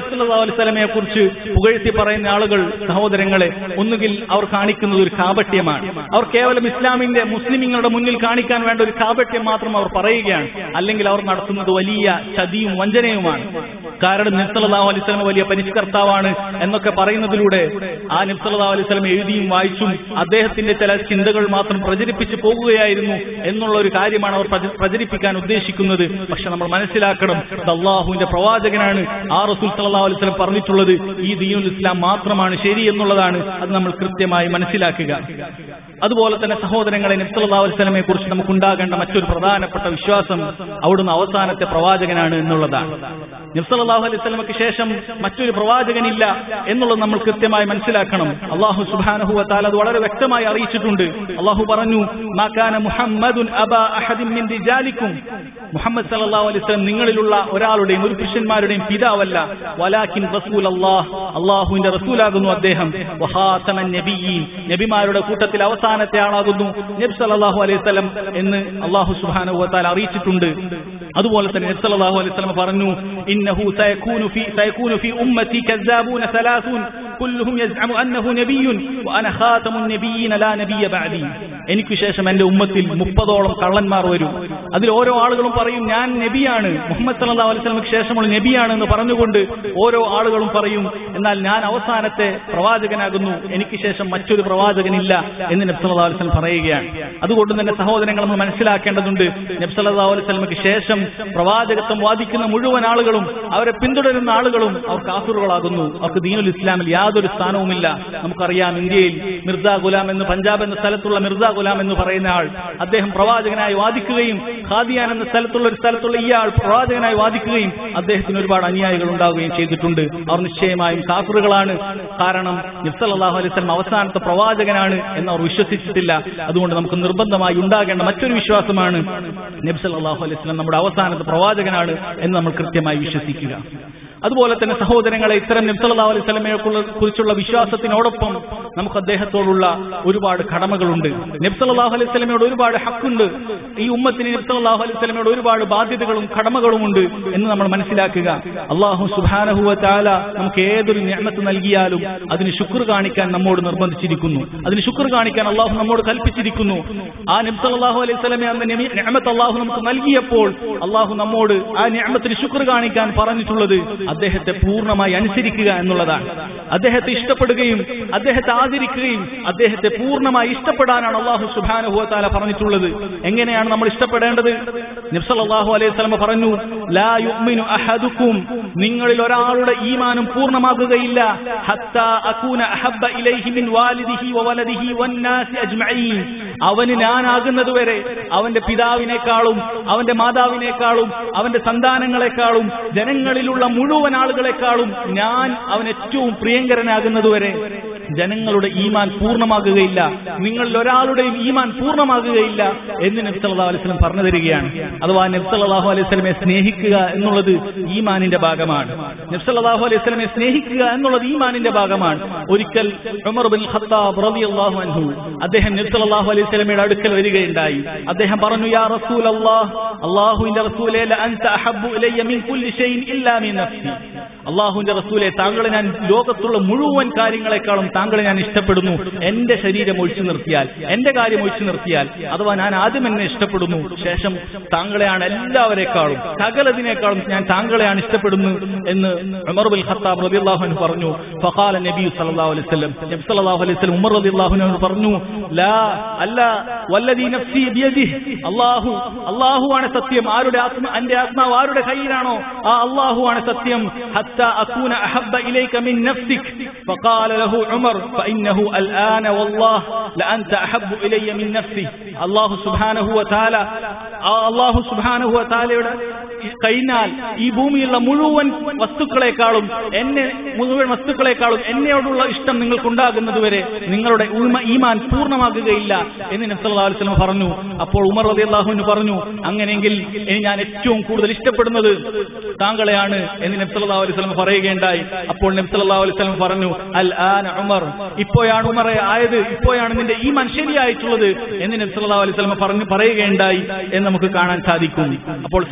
നബ്സല്ലാ അലൈവലമയെ കുറിച്ച് പുകഴ്ത്തി പറയുന്ന ആളുകൾ സഹോദരങ്ങളെ ഒന്നുകിൽ അവർ കാണിക്കുന്നത് ഒരു കാപട്യമാണ് അവർ കേവലം ഇസ്ലാമിന്റെ മുസ്ലിമീങ്ങളുടെ മുന്നിൽ കാണിക്കാൻ വേണ്ട ഒരു കാപട്യം മാത്രം അവർ പറയുകയാണ് അല്ലെങ്കിൽ അവർ നടത്തുന്നത് വലിയ ചതിയും വഞ്ചനയുമാണ് കാരണം നബ്സല്ലാ അലൈവലം വലിയ പരിഷ്കർത്താവാണ് എന്നൊക്കെ പറയുന്നതിലൂടെ ആ നബ്സല്ലാ അലൈവലം എഴുതിയും വായിച്ചും അദ്ദേഹത്തിന്റെ ചില ചിന്തകൾ മാത്രം പ്രചരിപ്പിച്ചു പോകുകയായിരുന്നു എന്നുള്ള ഒരു കാര്യമാണ് അവർ പ്രച- പ്രചരിപ്പിക്കാൻ ഉദ്ദേശിക്കുന്നത് പക്ഷെ നമ്മൾ മനസ്സിലാക്കണം ഇത് അള്ളാഹുവിന്റെ പ്രവാചകനാണ് ആ റസൂൽ സല്ലല്ലാഹു അലൈഹി വസല്ലം പറഞ്ഞിട്ടുള്ളത് ഈ ദീനുൽ ഇസ്ലാം മാത്രമാണ് ശരി എന്നുള്ളതാണ് അത് നമ്മൾ കൃത്യമായി മനസ്സിലാക്കുക അതുപോലെ തന്നെ സഹോദരങ്ങളെ നബി സല്ലല്ലാഹു അലൈഹി വസല്ലമയെ കുറിച്ച് നമുക്കുണ്ടാകേണ്ട മറ്റൊരു പ്രധാനപ്പെട്ട വിശ്വാസം അവിടുന്ന് അവസാനത്തെ പ്രവാചകനാണ് എന്നുള്ളതാണ് നബി സല്ലല്ലാഹു അലൈഹി വസല്ലമയ്ക്ക് ശേഷം മറ്റൊരു പ്രവാചകനില്ല എന്നുള്ളത് നമ്മൾ കൃത്യമായി മനസ്സിലാക്കണം അള്ളാഹു സുബ്ഹാനഹു വതആല അത് വളരെ വ്യക്തമായി അറിയിച്ചിട്ടുണ്ട് അള്ളാഹു പറഞ്ഞു മാ കാന മുഹമ്മദുൻ അബാ അഹദിൻ മിൻ റിജാലിക്കും മുഹമ്മദ് സല്ലല്ലാഹു അലൈഹി വസല്ലം നിങ്ങളിലുള്ള ഒരാളുടെയും ഒരു പുരുഷന്മാരുടെയും പിതാവല്ല വലാകിൻ റസൂൽ അല്ലാഹ് അള്ളാഹുവിന്റെ റസൂലാകുന്നു അദ്ദേഹം വഹാതമൻ നബിയീൻ നബിമാരുടെ കൂട്ടത്തിൽ അവസാനത്തെ ആളാകുന്നു നബി സല്ലല്ലാഹു അലൈഹി വസല്ലം എന്ന് അള്ളാഹു സുബ്ഹാനഹു വതആല അറിയിച്ചിട്ടുണ്ട് അതുപോലെ തന്നെ നബി സല്ലല്ലാഹു അലൈഹി വസല്ലം പറഞ്ഞു ഇന്നഹു സയകൂനു ഫി സയകൂനു ഫി ഉമ്മത്തി കസ്സാബൂന സലാസൂൻ കുല്ലുഹും യസ്അമു അന്നഹു നബിയ്യുൻ വഅന ഖാതമുൻ നബിയ്യീന ലാ നബിയ്യ ബഅദി എനിക്ക് ശേഷം എന്റെ ഉമ്മത്തിൽ മുപ്പതോളം കള്ളന്മാർ വരും അതിൽ ഓരോ ആളുകളും പറയും ഞാൻ നബിയാണ് മുഹമ്മദ് സല്ലല്ലാഹു അലൈഹി വസല്ലമക്ക് ശേഷമുള്ള നബിയാണ് എന്ന് പറഞ്ഞുകൊണ്ട് ഓരോ ആളുകളും പറയും എന്നാൽ ഞാൻ അവസാനത്തെ പ്രവാചകനാകുന്നു എനിക്ക് ശേഷം മറ്റൊരു പ്രവാചകനില്ല എന്ന് നബി സല്ലല്ലാഹു അലൈഹി വസല്ലം പറയുകയാണ് അതുകൊണ്ട് തന്നെ സഹോദരങ്ങൾ നമ്മൾ മനസ്സിലാക്കേണ്ടതുണ്ട് നബി സല്ലല്ലാഹു അലൈഹി വസല്ലമക്ക് ശേഷം പ്രവാചകത്വം വാദിക്കുന്ന മുഴുവൻ ആളുകളും അവരെ പിന്തുടരുന്ന ആളുകളും അവർ കാഫിറുകളാകുന്നു അവർക്ക് ദീനുൽ ഇസ്ലാമിൽ യാതൊരു സ്ഥാനവുമില്ല നമുക്കറിയാം ഇന്ത്യയിൽ മിർസ ഗുലാം എന്ന് പഞ്ചാബ് എന്ന സ്ഥലത്തുള്ള മിർസ ഗുലാം എന്ന് പറയുന്ന ആൾ അദ്ദേഹം പ്രവാചകനായി വാദിക്കുകയും ഖാദിയാൻ എന്ന സ്ഥലത്തുള്ള ഒരു സ്ഥലത്തുള്ള ഈ ആൾ പ്രവാചകനായി വാദിക്കുകയും അദ്ദേഹത്തിന് ഒരുപാട് അനുയായികൾ ഉണ്ടാവുകയും ചെയ്തിട്ടുണ്ട് അവർ നിശ്ചയമായും കാഫറുകളാണ് കാരണം നിഫ്സലാഹു അലൈഹി സ്വലം അവസാനത്തെ പ്രവാചകനാണ് എന്ന് അവർ വിശ്വസിച്ചിട്ടില്ല അതുകൊണ്ട് നമുക്ക് നിർബന്ധമായി ഉണ്ടാകേണ്ട മറ്റൊരു വിശ്വാസമാണ് നബ്സല്ലാഹു അലൈഹി സ്വലം നമ്മുടെ അവസാനത്തെ പ്രവാചകനാണ് എന്ന് നമ്മൾ കൃത്യമായി വിശ്വസിക്കുക അതുപോലെ തന്നെ സഹോദരങ്ങളെ ഇത്തരം നബ്സല്ലാ അലൈഹി സ്വലമയെ കുറിച്ചുള്ള വിശ്വാസത്തിനോടൊപ്പം നമുക്ക് അദ്ദേഹത്തോടുള്ള ഒരുപാട് കടമകളുണ്ട് നബ്സല്ലാഹു അലൈഹി സ്വലമയോട് ഒരുപാട് ഹക്കുണ്ട് ഈ ഉമ്മത്തിന് നബ്സല്ലാഹു അലൈഹി സ്വലമയോട് ഒരുപാട് ബാധ്യതകളും കടമകളുമുണ്ട് എന്ന് നമ്മൾ മനസ്സിലാക്കുക അള്ളാഹു സുബാനഹുവ താല നമുക്ക് ഏതൊരു ഞാമത്ത് നൽകിയാലും അതിന് ശുക്ർ കാണിക്കാൻ നമ്മോട് നിർബന്ധിച്ചിരിക്കുന്നു അതിന് ശുക്ർ കാണിക്കാൻ അള്ളാഹു നമ്മോട് കൽപ്പിച്ചിരിക്കുന്നു ആ നബ്സല്ലാഹു അലൈഹി സ്വലമെ അന്ന് ഞാമത്ത് അള്ളാഹു നമുക്ക് നൽകിയപ്പോൾ അള്ളാഹു നമ്മോട് ആ ഞാമത്തിന് ശുക്ർ കാണിക്കാൻ പറഞ്ഞിട്ടുള്ളത് അദ്ദേഹത്തെ പൂർണ്ണമായി അനുസരിക്കുക എന്നുള്ളതാണ് അദ്ദേഹത്തെ ഇഷ്ടപ്പെടുകയും അദ്ദേഹത്തെ ആദരിക്കുകയും അദ്ദേഹത്തെ പൂർണ്ണമായി ഇഷ്ടപ്പെടാനാണ് അള്ളാഹു സുബാനുഭവത്താല പറഞ്ഞിട്ടുള്ളത് എങ്ങനെയാണ് നമ്മൾ ഇഷ്ടപ്പെടേണ്ടത് നിബ്സലാഹു അലൈഹി സ്വലമ പറഞ്ഞു ലാ യുഅ്മിനു അഹദുക്കും നിങ്ങളിൽ ഒരാളുടെ ഈമാനും പൂർണ്ണമാകുകയില്ല ഹത്താ അകൂന അഹബ്ബ ഇലൈഹി മിൻ വാലിദിഹി വവലദിഹി വന്നാസി അജ്മഈൻ അവന് ഞാനാകുന്നത് വരെ അവന്റെ പിതാവിനേക്കാളും അവന്റെ മാതാവിനേക്കാളും അവന്റെ സന്താനങ്ങളെക്കാളും ജനങ്ങളിലുള്ള മുഴുവൻ ആളുകളെക്കാളും ഞാൻ അവൻ ഏറ്റവും പ്രിയങ്കരനാകുന്നതുവരെ ജനങ്ങളുടെ ഈമാൻ പൂർണ്ണമാകുകയില്ല നിങ്ങളിൽ ഒരാളുടെയും ഈമാൻ പൂർണ്ണമാകുകയില്ല എന്ന് നബ്സല്ലാ അലൈസ്ലം പറഞ്ഞു തരികയാണ് അഥവാ നബ്സല്ലാഹു അലൈഹി സ്വലമെ സ്നേഹിക്കുക എന്നുള്ളത് ഈമാനിന്റെ ഭാഗമാണ് നബ്സല്ലാഹു അലൈഹി സ്വലമെ സ്നേഹിക്കുക എന്നുള്ളത് ഈമാനിന്റെ ഭാഗമാണ് ഒരിക്കൽ ഉമർ ബിൻ ഖത്താബ് റളിയല്ലാഹു അൻഹു അദ്ദേഹം നബ്സല്ലാഹു അലൈഹി സ്വലമയുടെ അടുക്കൽ വരികയുണ്ടായി അദ്ദേഹം പറഞ്ഞു യാ റസൂൽ അല്ലാഹ് അള്ളാഹുവിന്റെ റസൂലെ അൻത അഹബ്ബു ഇലയ്യ മിൻ കുല്ലി ഷൈഇൻ ഇല്ലാ മിൻ നഫ്സി അള്ളാഹുവിന്റെ റസൂലെ താങ്കളെ ഞാൻ ലോകത്തുള്ള മുഴുവൻ കാര്യങ്ങളെക്കാളും താങ്കളെ ഞാൻ ഇഷ്ടപ്പെടുന്നു എന്റെ ശരീരം ഒഴിച്ചു നിർത്തിയാൽ എന്റെ കാര്യം ഒഴിച്ചു നിർത്തിയാൽ അഥവാ ഞാൻ ആദ്യം എന്നെ ഇഷ്ടപ്പെടുന്നു ശേഷം താങ്കളെയാണ് എല്ലാവരെക്കാളും സകലതിനേക്കാളും ഞാൻ താങ്കളെയാണ് ഇഷ്ടപ്പെടുന്നു എന്ന് ഉമർ ബിൽ ഖത്താബ് റളിയല്ലാഹു അൻഹു പറഞ്ഞു ഫഖാല നബി സല്ലല്ലാഹു അലൈഹി വസല്ലം നബി സല്ലല്ലാഹു അലൈഹി വസല്ലം ഉമർ റളിയല്ലാഹു അൻഹു പറഞ്ഞു ലാ അല്ല വല്ലദീ നഫ്സി ബിയദിഹി അല്ലാഹു അല്ലാഹുവാണ് സത്യം ആരുടെ ആത്മ എന്റെ ആത്മാവ് ആരുടെ കയ്യിലാണോ ആ അല്ലാഹുവാണ് സത്യം حتى أكون أحب إليك من نفسك فقال له عمر فإنه الآن والله لأنت أحب إلي من نفسي الله سبحانه وتعالى الله سبحانه وتعالى കഴിഞ്ഞാൽ ഈ ഭൂമിയിലുള്ള മുഴുവൻ വസ്തുക്കളെക്കാളും എന്നെ മുഴുവൻ വസ്തുക്കളെക്കാളും എന്നോടുള്ള ഇഷ്ടം നിങ്ങൾക്കുണ്ടാകുന്നതുവരെ നിങ്ങളുടെ ഈമാൻ പൂർണ്ണമാകുകയില്ല എന്ന് നബ്സല്ലാ വസ്ലം പറഞ്ഞു അപ്പോൾ ഉമർ റതി അള്ളാഹുവിന് പറഞ്ഞു അങ്ങനെയെങ്കിൽ ഇനി ഞാൻ ഏറ്റവും കൂടുതൽ ഇഷ്ടപ്പെടുന്നത് താങ്കളെയാണ് എന്ന് നബ്സല്ലാ അലൈവലം പറയുകയുണ്ടായി അപ്പോൾ നബ്സല്ലാ അലൈവലം പറഞ്ഞു അൽ ആൻ ഉമർ ഇപ്പോഴാണ് ഉമറെ ആയത് ഇപ്പോഴാണ് നിന്റെ ഈമാൻ ശരിയായിട്ടുള്ളത് എന്ന് നബ്സല്ലാ അലൈവലം പറഞ്ഞു പറയുകയുണ്ടായി എന്ന് നമുക്ക് കാണാൻ സാധിക്കും അപ്പോൾ സഹോദരങ്ങളെ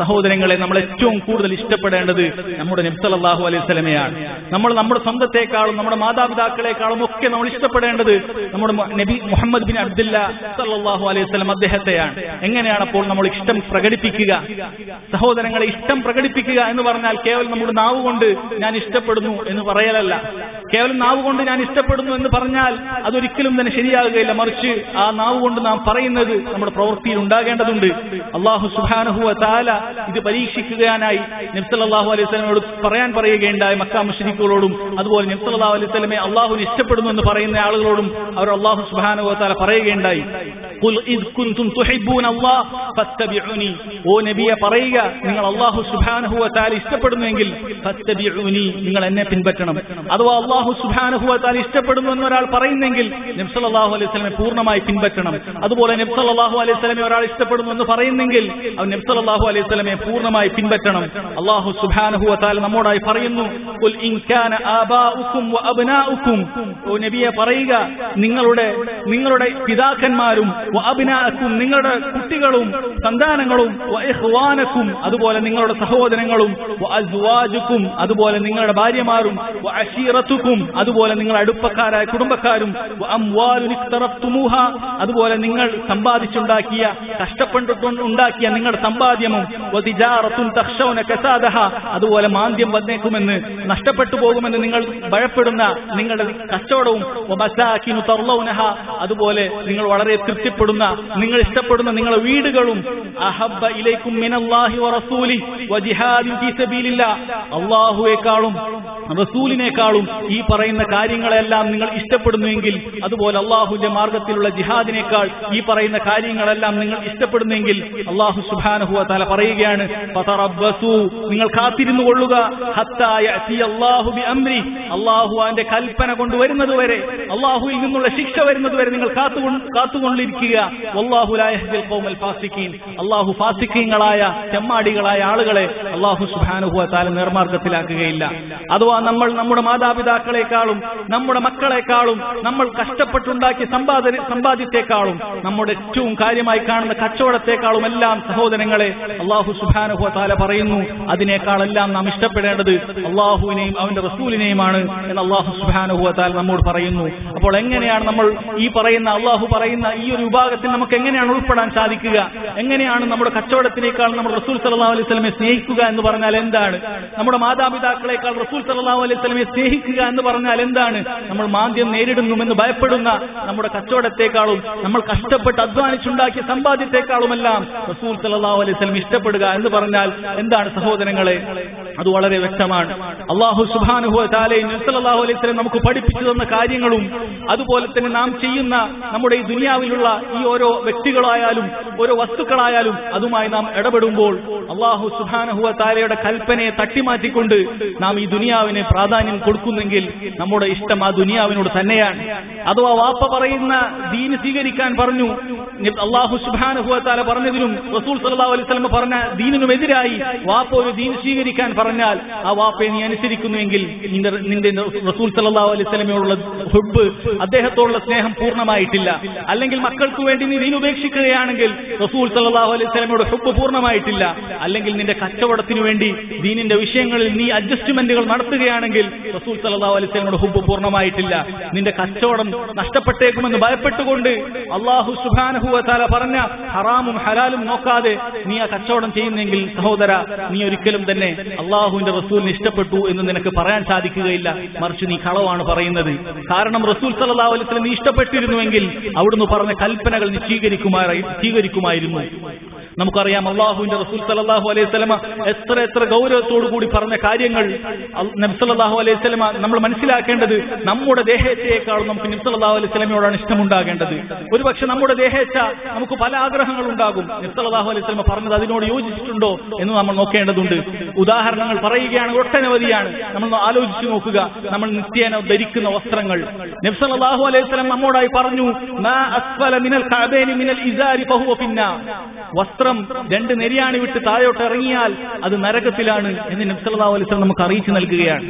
സഹോദരങ്ങളെ നമ്മൾ ഏറ്റവും കൂടുതൽ ഇഷ്ടപ്പെടേണ്ടത് നമ്മുടെ നബ്സലാഹു അലൈഹി സ്വലമയാണ് നമ്മൾ നമ്മുടെ സ്വന്തത്തെക്കാളും നമ്മുടെ മാതാപിതാക്കളെക്കാളും ഒക്കെ നമ്മൾ ഇഷ്ടപ്പെടേണ്ടത് നമ്മുടെ മു- നബി മുഹമ്മദ് ബിൻ അബ്ദുല്ല സല്ലാഹു അലൈഹി സ്വലം അദ്ദേഹത്തെയാണ് എങ്ങനെയാണ് അപ്പോൾ നമ്മൾ ഇഷ്ടം പ്രകടിപ്പിക്കുക സഹോദരങ്ങളെ ഇഷ്ടം പ്രകടിപ്പിക്കുക എന്ന് പറഞ്ഞാൽ കേവലം നമ്മുടെ നാവ് കൊണ്ട് ഞാൻ ഇഷ്ടപ്പെടുന്നു എന്ന് പറയലല്ല കേവലം നാവ് കൊണ്ട് ഞാൻ ഇഷ്ടപ്പെടുന്നു എന്ന് പറഞ്ഞാൽ അതൊരിക്കലും തന്നെ ശരിയാകുകയില്ല മറിച്ച് ആ നാവ് കൊണ്ട് നാം പറയുന്നത് നമ്മുടെ പ്രവൃത്തിയിൽ ഉണ്ടാകേണ്ടതുണ്ട് അള്ളാഹു സുബാനഹുവ താല ഇത് പരീക്ഷിക്കുകയാനായി നബ്സല്ലാഹു അലൈഹി സ്വലമയോട് പറയാൻ പറയുകയുണ്ടായി മക്ക മുഷരിക്കുകളോടും അതുപോലെ നബ്സല്ലാഹു അലൈഹി സ്വലമെ അള്ളാഹുവിനെ ഇഷ്ടപ്പെടുന്നു എന്ന് പറയുന്ന ആളുകളോടും അവർ അള്ളാഹു സുബാനഹുവ താല പറയുകയുണ്ടായി "ഖുൽ ഇദ് കുൻതും തുഹിബ്ബൂന അല്ലാഹ് ഫത്തബിഉനി." ഓ നബിയെ പറയുക നിങ്ങൾ അള്ളാഹു സുബ്ഹാനഹു വ തആല ഇഷ്ടപ്പെടുന്നുവെങ്കിൽ ഫത്തബിഉനി നിങ്ങൾ എന്നെ പിൻപറ്റണം അഥവാ അള്ളാഹു സുബ്ഹാനഹു വ തആല ഇഷ്ടപ്പെടുന്നു എന്ന് ഒരാൾ പറയുന്നെങ്കിൽ നബി സല്ലല്ലാഹു അലൈഹി വസല്ലമയെ പൂർണ്ണമായി പിൻപറ്റണം അതുപോലെ നബി സല്ലല്ലാഹു അലൈഹി വസല്ലമയെ ഒരാൾ ഇഷ്ടപ്പെടുന്നു എന്ന് പറയുന്നെങ്കിൽ അവൻ നബി സല്ലല്ലാഹു അലൈഹി വസല്ലമയെ പൂർണ്ണമായി പിൻപറ്റണം അള്ളാഹു സുബ്ഹാനഹു വ തആല നമ്മോടായി പറയുന്നു ഖുൽ ഇൻ കാന ആബാഉക്കും വ അബ്നാഉക്കും ഓ നബിയെ പറയുക നിങ്ങളുടെ നിങ്ങളുടെ പിതാക്കന്മാരും വ അബ്നാഅക്കും നിങ്ങളുടെ കുട്ടികളും സന്താനങ്ങളും വ ഇഖ്വാനക്കും അതുപോലെ നിങ്ങളുടെ സഹോദരങ്ങളും വ അസ്വാജുക്കും അതുപോലെ നിങ്ങളുടെ ഭാര്യമാരും വ അശീറത്തുക്കും അതുപോലെ നിങ്ങളുടെ അടുപ്പക്കാരായ കുടുംബക്കാരും വ അംവാലുൻ ഇഖ്തറഫ്തുമൂഹ അതുപോലെ നിങ്ങൾ സമ്പാദിച്ചുണ്ടാക്കിയ കഷ്ടപ്പെട്ടുണ്ടാക്കിയ നിങ്ങളുടെ സമ്പാദ്യവും വ തിജാറത്തുൻ തഖ്ശൗന കസാദഹ അതുപോലെ മാന്ദ്യം വന്നേക്കുമെന്ന് നഷ്ടപ്പെട്ടു പോകുമെന്ന് നിങ്ങൾ ഭയപ്പെടുന്ന നിങ്ങളുടെ കച്ചവടവും വ മസാകിനു തർലൗനഹ അതുപോലെ നിങ്ങൾ വളരെ തൃപ്തിപ്പെടുന്ന നിങ്ങൾ ഇഷ്ടപ്പെടുന്ന നിങ്ങളുടെ വീടുകളും അഹബ്ബ ഇലൈക്കും മിനല്ലാഹി വ റസൂലി വ ജിഹാദിൻ ഫീ സബീലില്ലാ അല്ലാഹുവേക്കാളും റസൂലിനേക്കാളും ഈ പറയുന്ന കാര്യങ്ങളെല്ലാം നിങ്ങൾ ഇഷ്ടപ്പെടുന്നുവെങ്കിൽ അതുപോലെ അള്ളാഹുവിന്റെ മാർഗത്തിലുള്ള ജിഹാദിനേക്കാൾ ഈ പറയുന്ന കാര്യങ്ങളെല്ലാം നിങ്ങൾ ഇഷ്ടപ്പെടുന്നെങ്കിൽ അള്ളാഹു സുബാനഹു തല പറയുകയാണ് ഫതറബ്ബസൂ, നിങ്ങൾ കാത്തിരുന്നു കൊള്ളുക ഹത്താ യഅതി അല്ലാഹു ബിഅംരി അള്ളാഹു അവന്റെ കൽപ്പന കൊണ്ടുവരുന്നത് വരെ അള്ളാഹുവിൽ നിന്നുള്ള ശിക്ഷ വരുന്നത് വരെ നിങ്ങൾ കാത്തുകൊ- കാത്തുകൊണ്ടിരിക്കുക വല്ലാഹു ലാ യഹ്ദിൽ ഖൗമൽ ഫാസിഖീൻ അള്ളാഹു ഫാസിഖീങ്ങളായ ചെമ്മാടികളായ ആളുകളെ അള്ളാഹു സുബ്ഹാനഹു വതആല നേർമാർഗത്തിലാക്കുകയില്ല അഥവാ നമ്മൾ നമ്മുടെ മാതാപിതാക്കളെക്കാളും നമ്മുടെ മക്കളെക്കാളും നമ്മൾ കഷ്ടപ്പെട്ടുണ്ടാക്കിയ സമ്പാദന സമ്പാദ്യത്തെക്കാളും നമ്മുടെ ഏറ്റവും കാര്യമായി കാണുന്ന കച്ചവടത്തെക്കാളും എല്ലാം സഹോദരങ്ങളെ അള്ളാഹു സുബ്ഹാനഹു വതആല പറയുന്നു അതിനേക്കാളെല്ലാം നാം ഇഷ്ടപ്പെടേണ്ടത് അള്ളാഹുവിനെയും അവന്റെ റസൂലിനെയുമാണ് എന്ന് അള്ളാഹു സുബ്ഹാനഹു വതആല നമ്മോട് പറയുന്നു അപ്പോൾ എങ്ങനെയാണ് നമ്മൾ ഈ പറയുന്ന അള്ളാഹു പറയുന്ന ഈ ഒരു വിഭാഗത്തിൽ നമുക്ക് എങ്ങനെയാണ് ഉൾപ്പെടാൻ സാധിക്കുക എങ്ങനെയാണ് നമ്മുടെ കച്ചവടത്തിനേക്കാൾ നമ്മൾ റസൂൽ സല്ലല്ലാഹു അലൈഹി വസല്ലമയെ സ്നേഹിക്കുക എന്ന് പറഞ്ഞാൽ എന്താണ് നമ്മുടെ മാതാപിതാക്കളെക്കാൾ റസൂൽ സല്ലല്ലാഹു അലൈഹി വസല്ലമയെ സ്നേഹിക്കുക എന്ന് പറഞ്ഞാൽ എന്താണ് നമ്മൾ മാന്ദ്യം നേരിടുന്നുവെന്ന് ഭയപ്പെടുന്ന നമ്മുടെ കച്ചവടത്തെക്കാളും നമ്മൾ കഷ്ടപ്പെട്ട് അധ്വാനിച്ചുണ്ടാക്കിയ സമ്പാദ്യത്തെക്കാളുമെല്ലാം റസൂൽ സല്ലല്ലാഹു അലൈഹി വസല്ലം ഇഷ്ടപ്പെടുക എന്ന് പറഞ്ഞാൽ എന്താണ് സഹോദരങ്ങളെ അത് വളരെ വ്യക്തമാണ് അള്ളാഹു സുബ്ഹാനഹു വ തആലയും നബി സല്ലല്ലാഹു അലൈഹി വസല്ലം നമുക്ക് പഠിപ്പിച്ചു തന്ന കാര്യങ്ങളും അതുപോലെ തന്നെ നാം ചെയ്യുന്ന നമ്മുടെ ഈ ദുനിയാവിലുള്ള ഈ ഓരോ വ്യക്തികളായാലും ഓരോ വസ്തുക്കളായാലും അതുമായി നാം ഇടപെടുമ്പോൾ അള്ളാഹു സുബ്ഹാനഹു വ തആലയുടെ കൽപ്പനയെ തട്ടിമാറ്റിക്കൊണ്ട് നാം ഈ ദുനിയാവിന് പ്രാധാന്യം കൊടുക്കുന്നെങ്കിൽ നമ്മുടെ ഇഷ്ടം ആ ദുനിയാവിനോട് തന്നെയാണ് അഥവാ വാപ്പ പറയുന്ന ദീന് സ്വീകരിക്കാൻ പറഞ്ഞു നി- അള്ളാഹു സുബ്ഹാനഹു വ തആല പറഞ്ഞതിനും റസൂൽ സല്ലല്ലാഹു അലൈഹി വസല്ലം പറഞ്ഞ ദീനിനുമെതിരായി വാപ്പ ഒരു ദീൻ സ്വീകരിക്കാൻ പറഞ്ഞാൽ ആ വാപ്പയെ നീ അനുസരിക്കുന്നുവെങ്കിൽ നിന്റെ നിന്റെ റസൂൽ സല്ലല്ലാഹു അലൈഹി വസല്ലമയോടുള്ള ഹുബ് അദ്ദേഹത്തോടുള്ള സ്നേഹം പൂർണ്ണമായിട്ടില്ല അല്ലെങ്കിൽ മക്കൾക്ക് വേണ്ടി നീ ദീൻ ഉപേക്ഷിക്കുകയാണെങ്കിൽ റസൂൽ സല്ലല്ലാഹു അലൈഹി വസല്ലമയുടെ ഹുബ് പൂർണ്ണമായിട്ടില്ല അല്ലെങ്കിൽ നിന്റെ കച്ചവടത്തിനു വേണ്ടി ദീനിന്റെ വിഷയങ്ങളിൽ നീ അഡ്ജസ്റ്റ്മെന്റുകൾ നടത്തുകയാണെങ്കിൽ റസൂൽ സല്ലല്ലാഹു അലൈഹി വസല്ലമയുടെ ഹുബ് പൂർണ്ണമായിട്ടില്ല നിന്റെ കച്ചവടം നഷ്ടപ്പെട്ടേക്കുമെന്ന് ഭയപ്പെട്ടുകൊണ്ട് അള്ളാഹു സുബ്ഹാനഹു വ തആല പറഞ്ഞ ഹറാമും ഹലാലും നോക്കാതെ നീ ആ കച്ചവടം ചെയ്യുന്നെങ്കിൽ സഹോദര നീ ഒരിക്കലും തന്നെ അള്ളാഹുവിന്റെ റസൂലിനെ ഇഷ്ടപ്പെട്ടു എന്ന് നിനക്ക് പറയാൻ സാധിക്കുകയില്ല മറിച്ച് നീ കളവാണ് പറയുന്നത് കാരണം റസൂൽ സല്ലല്ലാഹു അലൈഹി വസല്ലം നീ ഇഷ്ടപ്പെട്ടിരുന്നുവെങ്കിൽ അവിടുന്ന് പറഞ്ഞ കൽപ്പനകൾ നീ സ്വീകരിക്കുമാറായി സ്വീകരിക്കുമായിരുന്നു നമുക്കറിയാം അള്ളാഹുവിന്റെ റസൂൽ സല്ലല്ലാഹു അലൈഹി വസല്ലമ എത്ര എത്ര ഗൗരവത്തോടു കൂടി പറഞ്ഞ കാര്യങ്ങൾ അൽ- നബി സല്ലല്ലാഹു അലൈഹി വസല്ലമ നമ്മൾ മനസ്സിലാക്കേണ്ടത് നമ്മുടെ ദേഹത്തെക്കാളും നമുക്ക് നബി സല്ലല്ലാഹു അലൈഹി വസല്ലമയോടാണ് ഇഷ്ടമുണ്ടാകേണ്ടത് ഒരുപക്ഷെ നമ്മുടെ ദേഹേച്ഛ നമുക്ക് പല ആഗ്രഹങ്ങൾ ഉണ്ടാകും നബി സല്ലല്ലാഹു അലൈഹി വസല്ലമ പറഞ്ഞത് അതിനോട് യോജിച്ചിട്ടുണ്ടോ എന്ന് നമ്മൾ നോക്കേണ്ടതുണ്ട് ഉദാഹരണങ്ങൾ പറയുകയാണ് ഒട്ടനവധിയാണ് നമ്മൾ ഒന്ന് ആലോചിച്ചു നോക്കുക നമ്മൾ നിത്യേന ധരിക്കുന്ന വസ്ത്രങ്ങൾ നബി സല്ലല്ലാഹു അലൈഹി വസല്ലം നമ്മോടായി പറഞ്ഞു മാ അസ്ഫല മിനൽ കഅബൈനി മിനൽ ഇസാരി ഫഹുവ ഫിന്നാർ വസ്ത്രം രണ്ട് നെരിയാണി വിട്ട് താഴോട്ട് ഇറങ്ങിയാൽ അത് നരകത്തിലാണ് എന്ന് നബി സല്ലല്ലാഹു അലൈഹി വസല്ലം നമുക്ക് അറിയിച്ചു നൽകുകയാണ്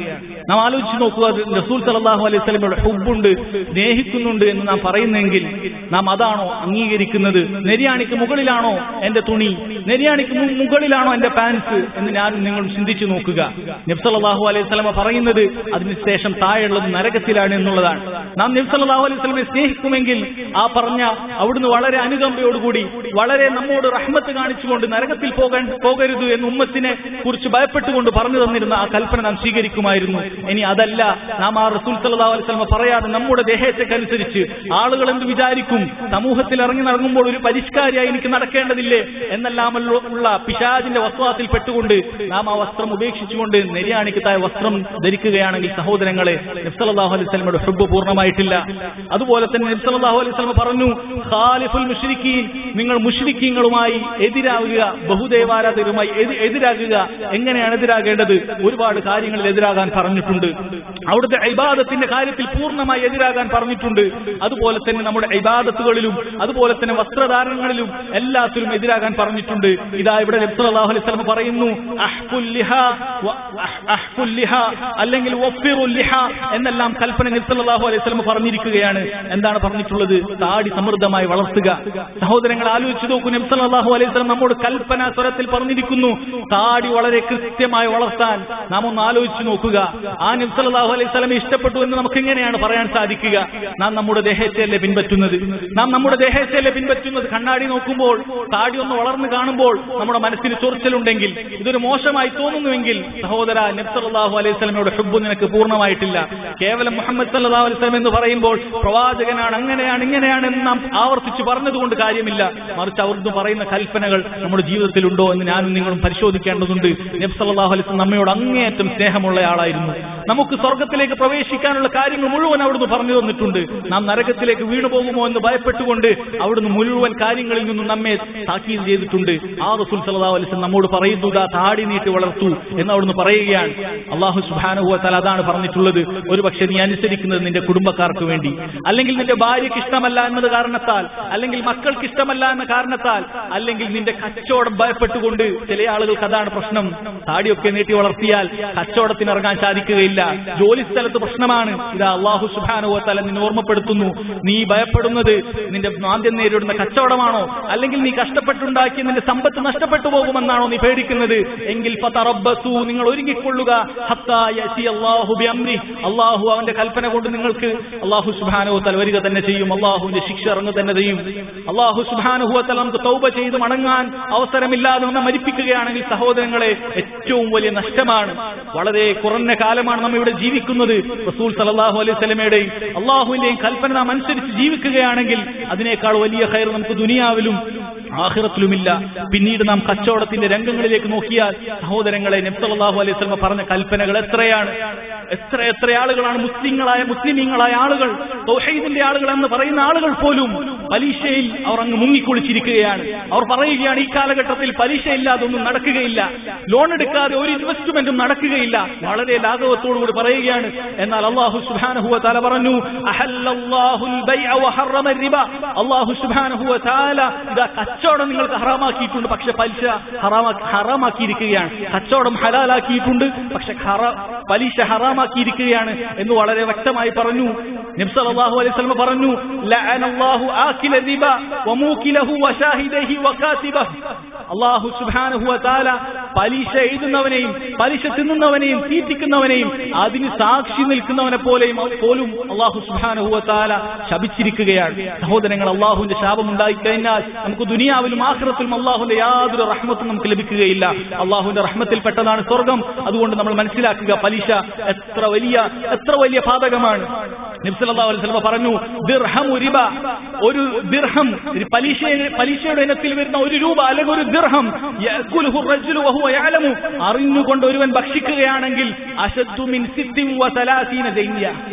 നാം ആലോചിച്ച് നോക്കുക അത് റസൂൽ സലല്ലാഹു അലൈഹി സ്വലമയുടെ ഹുബുണ്ട് സ്നേഹിക്കുന്നുണ്ട് എന്ന് നാം പറയുന്നെങ്കിൽ നാം അതാണോ അംഗീകരിക്കുന്നത് നെരിയാണിക്ക് മുകളിലാണോ എന്റെ തുണി നെരിയാണിക്ക് മു- മുകളിലാണോ എന്റെ പാൻസ് എന്ന് ഞാൻ നിങ്ങൾ ചിന്തിച്ചു നോക്കുക നബ്സല്ലാഹു അലൈഹി സ്വലമ പറയുന്നത് അതിനുശേഷം താഴെയുള്ളത് നരകത്തിലാണ് എന്നുള്ളതാണ് നാം നബ്സല്ലാഹു അലൈഹി സ്വലമെ സ്നേഹിക്കുമെങ്കിൽ ആ പറഞ്ഞ അവിടുന്ന് വളരെ അനുകമ്പയോടുകൂടി വളരെ നമ്മോട് റഹ്മത്ത് കാണിച്ചുകൊണ്ട് നരകത്തിൽ പോകാൻ പോകരുത് എന്ന് ഉമ്മത്തിനെ കുറിച്ച് ഭയപ്പെട്ടുകൊണ്ട് പറഞ്ഞു തന്നിരുന്ന ആ കൽപ്പന നാം സ്വീകരിക്കുമായിരുന്നു ഇനി അതല്ല നാം ആ റസൂൽ സല്ലല്ലാഹു അലൈഹി വസല്ലം പറയാതെ നമ്മുടെ ദേഹത്തേക്കനുസരിച്ച് ആളുകൾ എന്ത് വിചാരിക്കും സമൂഹത്തിൽ ഇറങ്ങി നടങ്ങുമ്പോൾ ഒരു പരിഷ്കാരിയായി എനിക്ക് നടക്കേണ്ടതില്ലേ എന്നെല്ലാമല്ലോ ഉള്ള പിശാജിന്റെ വസ്ത്രത്തിൽ പെട്ടുകൊണ്ട് നാം ആ വസ്ത്രം ഉപേക്ഷിച്ചുകൊണ്ട് നെരിയാണിക്ക് താഴെ വസ്ത്രം ധരിക്കുകയാണെങ്കിൽ സഹോദരങ്ങളെ നബ്സല്ലാഹു അലൈഹി സ്വലമയുടെ ഹുബ് പൂർണ്ണമായിട്ടില്ല അതുപോലെ തന്നെ നബ്സല്ലാഹു അലൈഹി സ്വലമ പറഞ്ഞു ഖാലിഫുൽ മുഷ്രിക്കീൻ നിങ്ങൾ മുഷ്രിക്കീങ്ങളുമായി എതിരാകുക ബഹുദേവാരാധകരുമായി എതി- എതിരാകുക എങ്ങനെയാണ് എതിരാകേണ്ടത് ഒരുപാട് കാര്യങ്ങളിൽ എതിരാകാൻ പറഞ്ഞിട്ടുണ്ട് അവിടുത്തെ ഇബാദത്തിന്റെ കാര്യത്തിൽ പൂർണ്ണമായി എതിരാകാൻ പറഞ്ഞിട്ടുണ്ട് അതുപോലെ തന്നെ നമ്മുടെ ഇബാദത്തുകളിലും അതുപോലെ തന്നെ വസ്ത്രധാരണങ്ങളിലും എല്ലാത്തിലും എതിരാകാൻ പറഞ്ഞിട്ടുണ്ട് ഇതാ ഇവിടെ നബ്സല്ലാഹു അലൈഹി സ്വലമ പറയുന്നു അഹ്ഫുൽ ലിഹ വ- അഹ്- അഹ്ഫുൽ ലിഹ അല്ലെങ്കിൽ വഫിറുൽ ലിഹ എന്നെല്ലാം കൽപ്പന നബ്സല്ലാഹു അലൈഹി സ്വലമ പറഞ്ഞിരിക്കുകയാണ് എന്താണ് പറഞ്ഞിട്ടുള്ളത് താടി സമൃദ്ധമായി വളർത്തുക സഹോദരങ്ങൾ ആലോചിച്ചു നോക്കൂ നബ്സല്ലാഹു അലൈഹി സ്വലം നമ്മോട് കൽപ്പന സ്വരത്തിൽ പറഞ്ഞിരിക്കുന്നു താടി വളരെ കൃത്യമായി വളർത്താൻ നാം ഒന്ന് ആലോചിച്ചു നോക്കുക ആ നബ്സല്ലാഹു അലൈഹി സ്വലമെ ഇഷ്ടപ്പെട്ടു എന്ന് നമുക്ക് എങ്ങനെയാണ് പറയാൻ സാധിക്കുക നാം നമ്മുടെ ദേഹത്തെയല്ലേ പിൻപറ്റുന്നത് നാം നമ്മുടെ ദേഹത്തെയല്ലേ പിൻപറ്റുന്നത് കണ്ണാടി നോക്കുമ്പോൾ താടി ഒന്ന് വളർന്നു കാണുമ്പോൾ നമ്മുടെ മനസ്സിന് ചൊറിച്ചലുണ്ടെങ്കിൽ ഇതൊരു മോശമായി തോന്നുന്നുവെങ്കിൽ സഹോദര നബ്സല്ലാഹു അലൈഹി സ്വലമയുടെ ഹുബ് നിനക്ക് പൂർണ്ണമായിട്ടില്ല കേവലം മുഹമ്മദ് സല്ലാഹു അലൈഹി സ്വലം എന്ന് പറയുമ്പോൾ പ്രവാചകനാണ് അങ്ങനെയാണ് ഇങ്ങനെയാണ് എന്ന് നാം ആവർത്തിച്ച് പറഞ്ഞതുകൊണ്ട് കാര്യമില്ല മറിച്ച് അവിടുന്ന് പറയുന്ന കൽപ്പനകൾ നമ്മുടെ ജീവിതത്തിലുണ്ടോ എന്ന് ഞാനും നിങ്ങളും പരിശോധിക്കേണ്ടതുണ്ട് നബ് സല്ലല്ലാഹു അലൈഹി വസല്ലം നമ്മയോട് അങ്ങേയറ്റം സ്നേഹമുള്ള ആളായിരുന്നു നമുക്ക് സ്വർഗത്തിലേക്ക് പ്രവേശിക്കാനുള്ള കാര്യങ്ങൾ മുഴുവൻ അവിടുന്ന് പറഞ്ഞു തന്നിട്ടുണ്ട് നാം നരകത്തിലേക്ക് വീണു പോകുമോ എന്ന് ഭയപ്പെട്ടുകൊണ്ട് അവിടുന്ന് മുഴുവൻ കാര്യങ്ങളിൽ നിന്നും നമ്മെ താക്കീത് ചെയ്തിട്ടുണ്ട് ആ റസൂൽ സല്ലല്ലാഹു അലൈഹി വസല്ലം നമ്മോട് പറയുന്നു ദാ താടി നീട്ടി വളർത്തു എന്ന് അവിടുന്ന് പറയുകയാണ് അള്ളാഹു സുബ്ഹാനഹു വ തആല അതാണ് പറഞ്ഞിട്ടുള്ളത് ഒരു പക്ഷേ നീ അനുസരിക്കുന്നത് നിന്റെ കുടുംബക്കാർക്ക് വേണ്ടി അല്ലെങ്കിൽ നിന്റെ ഭാര്യയ്ക്ക് ഇഷ്ടമല്ല എന്നത് കാരണത്താൽ അല്ലെങ്കിൽ മക്കൾക്ക് ഇഷ്ടമല്ല എന്ന കാരണത്താൽ അല്ലെങ്കിൽ നിന്റെ കച്ചവടം ഭയപ്പെട്ടുകൊണ്ട് ചില ആളുകൾക്ക് അതാണ് പ്രശ്നം താടിയൊക്കെ നീട്ടി വളർത്തിയാൽ കച്ചവടത്തിന് ഇറങ്ങാൻ സാധിക്കുകയില്ല ജോലി സ്ഥലത്ത് പ്രശ്നമാണ് ഇത് അള്ളാഹു സുബാനുവത്തല നിന്നെ ഓർമ്മപ്പെടുത്തുന്നു നീ ഭയപ്പെടുന്നത് നിന്റെ ആദ്യം നേരിടുന്ന കച്ചവടമാണോ അല്ലെങ്കിൽ നീ കഷ്ടപ്പെട്ടുണ്ടാക്കിയ നിന്റെ സമ്പത്ത് നഷ്ടപ്പെട്ടു പോകുമെന്നാണോ നീ പേടിക്കുന്നത് എങ്കിൽ ഫതറബ്ബസു നിങ്ങൾ ഒരുങ്ങിക്കൊള്ളുക ഹത്താ യഅതി അല്ലാഹു ബിഅംരി അള്ളാഹു അവന്റെ കൽപ്പന കൊണ്ട് നിങ്ങൾക്ക് അള്ളാഹു സുബാനുവത്തല വരിക തന്നെ ചെയ്യും അള്ളാഹുവിന്റെ ശിക്ഷ ഇറങ്ങുക തന്നെ ചെയ്യും അള്ളാഹു സുബാനുഹുവത്തല നമുക്ക് തൗബ ചെയ്ത് മടങ്ങാൻ അവസരമില്ലാതെ നമ്മെ മരിപ്പിക്കുകയാണെങ്കിൽ സഹോദരങ്ങളെ ഏറ്റവും വലിയ നഷ്ടമാണ് വളരെ കുറഞ്ഞ കാലമാണ് നാം ഇവിടെ ജീവിക്കുന്നത് റസൂൽ സലല്ലാഹു അലൈഹി സ്വലമയുടെയും അള്ളാഹുവിന്റെയും കൽപ്പന നാം അനുസരിച്ച് ജീവിക്കുകയാണെങ്കിൽ അതിനേക്കാൾ വലിയ ഹൈർ നമുക്ക് ദുനിയാവിലും ആഹിറത്തിലുമില്ല പിന്നീട് നാം കച്ചവടത്തിന്റെ രംഗങ്ങളിലേക്ക് നോക്കിയാൽ സഹോദരങ്ങളെ നബ്സല്ലാഹു അലൈഹി സ്വലമ പറഞ്ഞ കൽപ്പനകൾ എത്രയാണ് എത്ര എത്ര ആളുകളാണ് മുസ്ലിങ്ങളായ മുസ്ലിമീങ്ങളായ ആളുകൾ തൗഹീദിന്റെ ആളുകൾ എന്ന് പറയുന്ന ആളുകൾ പോലും പരീക്ഷയിൽ അവർ അങ്ങ് മുങ്ങിക്കുളിച്ചിരിക്കുകയാണ് അവർ പറയുകയാണ് ഈ കാലഘട്ടത്തിൽ പരീക്ഷ ഇല്ലാതെ ഒന്നും നടക്കുകയില്ല ലോൺ എടുക്കാതെ ഒരു ഇൻവെസ്റ്റ്മെന്റും നടക്കുകയില്ല വളരെ ലാഘവത്തോടുകൂടി പറയുകയാണ് എന്നാൽ അള്ളാഹു സുബാനഹുവ താല പറഞ്ഞു അഹല്ലല്ലാഹുൽ ബൈഅ വഹറമ റിബ അള്ളാഹു സുബാനഹുവ താല ഇതാ കച്ചവടം നിങ്ങൾക്ക് ഹറാമാക്കിയിട്ടുണ്ട് പക്ഷെ പലിശ ഹറാമാക്കി ഹറാമാക്കിയിരിക്കുകയാണ് കച്ചവടം ഹലാലാക്കിയിട്ടുണ്ട് പക്ഷെ ഹറ- പലിശ ഹറാമാക്കിയിരിക്കുകയാണ് എന്ന് വളരെ വ്യക്തമായി പറഞ്ഞു നബ്സല്ലാഹു അലൈഹി സ്വലമ പറഞ്ഞു ലഅനല്ലാഹു ആക്കില റിബ വമൂക്കിലഹു വശാഹിദഹി വകാതിബഹ് അള്ളാഹു സുബ്ഹാനഹു വതആല പലിശ എഴുതുന്നവനെയും പലിശ തിന്നുന്നവനെയും തീറ്റിക്കുന്നവനെയും അതിന് സാക്ഷി നിൽക്കുന്നവനെ പോലെയും പോലും അള്ളാഹു സുബ്ഹാനഹു വതആല ശപിച്ചിരിക്കുകയാണ് സഹോദരങ്ങൾ അള്ളാഹുവിന്റെ ശാപം ഉണ്ടായിക്കഴിഞ്ഞാൽ നമുക്ക് ദുനിയാവിലും ആഖിറത്തിലും അള്ളാഹുവിന്റെ യാതൊരു റഹ്മത്തും നമുക്ക് ലഭിക്കുകയില്ല അള്ളാഹുവിന്റെ റഹ്മത്തിൽപ്പെട്ടതാണ് സ്വർഗം അതുകൊണ്ട് നമ്മൾ മനസ്സിലാക്കുക പലിശ എത്ര വലിയ എത്ര വലിയ പാതകമാണ് നബ്സല്ലാ അലൈഹി സ്വലമ പറഞ്ഞു ദിർഹമു റിബ ഒരു ദിർഹം ഒരു പലിശ പലിശയുടെ ഇനത്തിൽ വരുന്ന ഒരു രൂപ അല്ലെങ്കിൽ ഒരു ദിർഹം യഅ്കുലുഹു റജ്ജുലു വഹുവ യഅലമു അറിഞ്ഞുകൊണ്ട് ഒരുവൻ ഭക്ഷിക്കുകയാണെങ്കിൽ അശദ്ദു മിൻ സിത്തിൻ വസലാസീന ജൈനിയ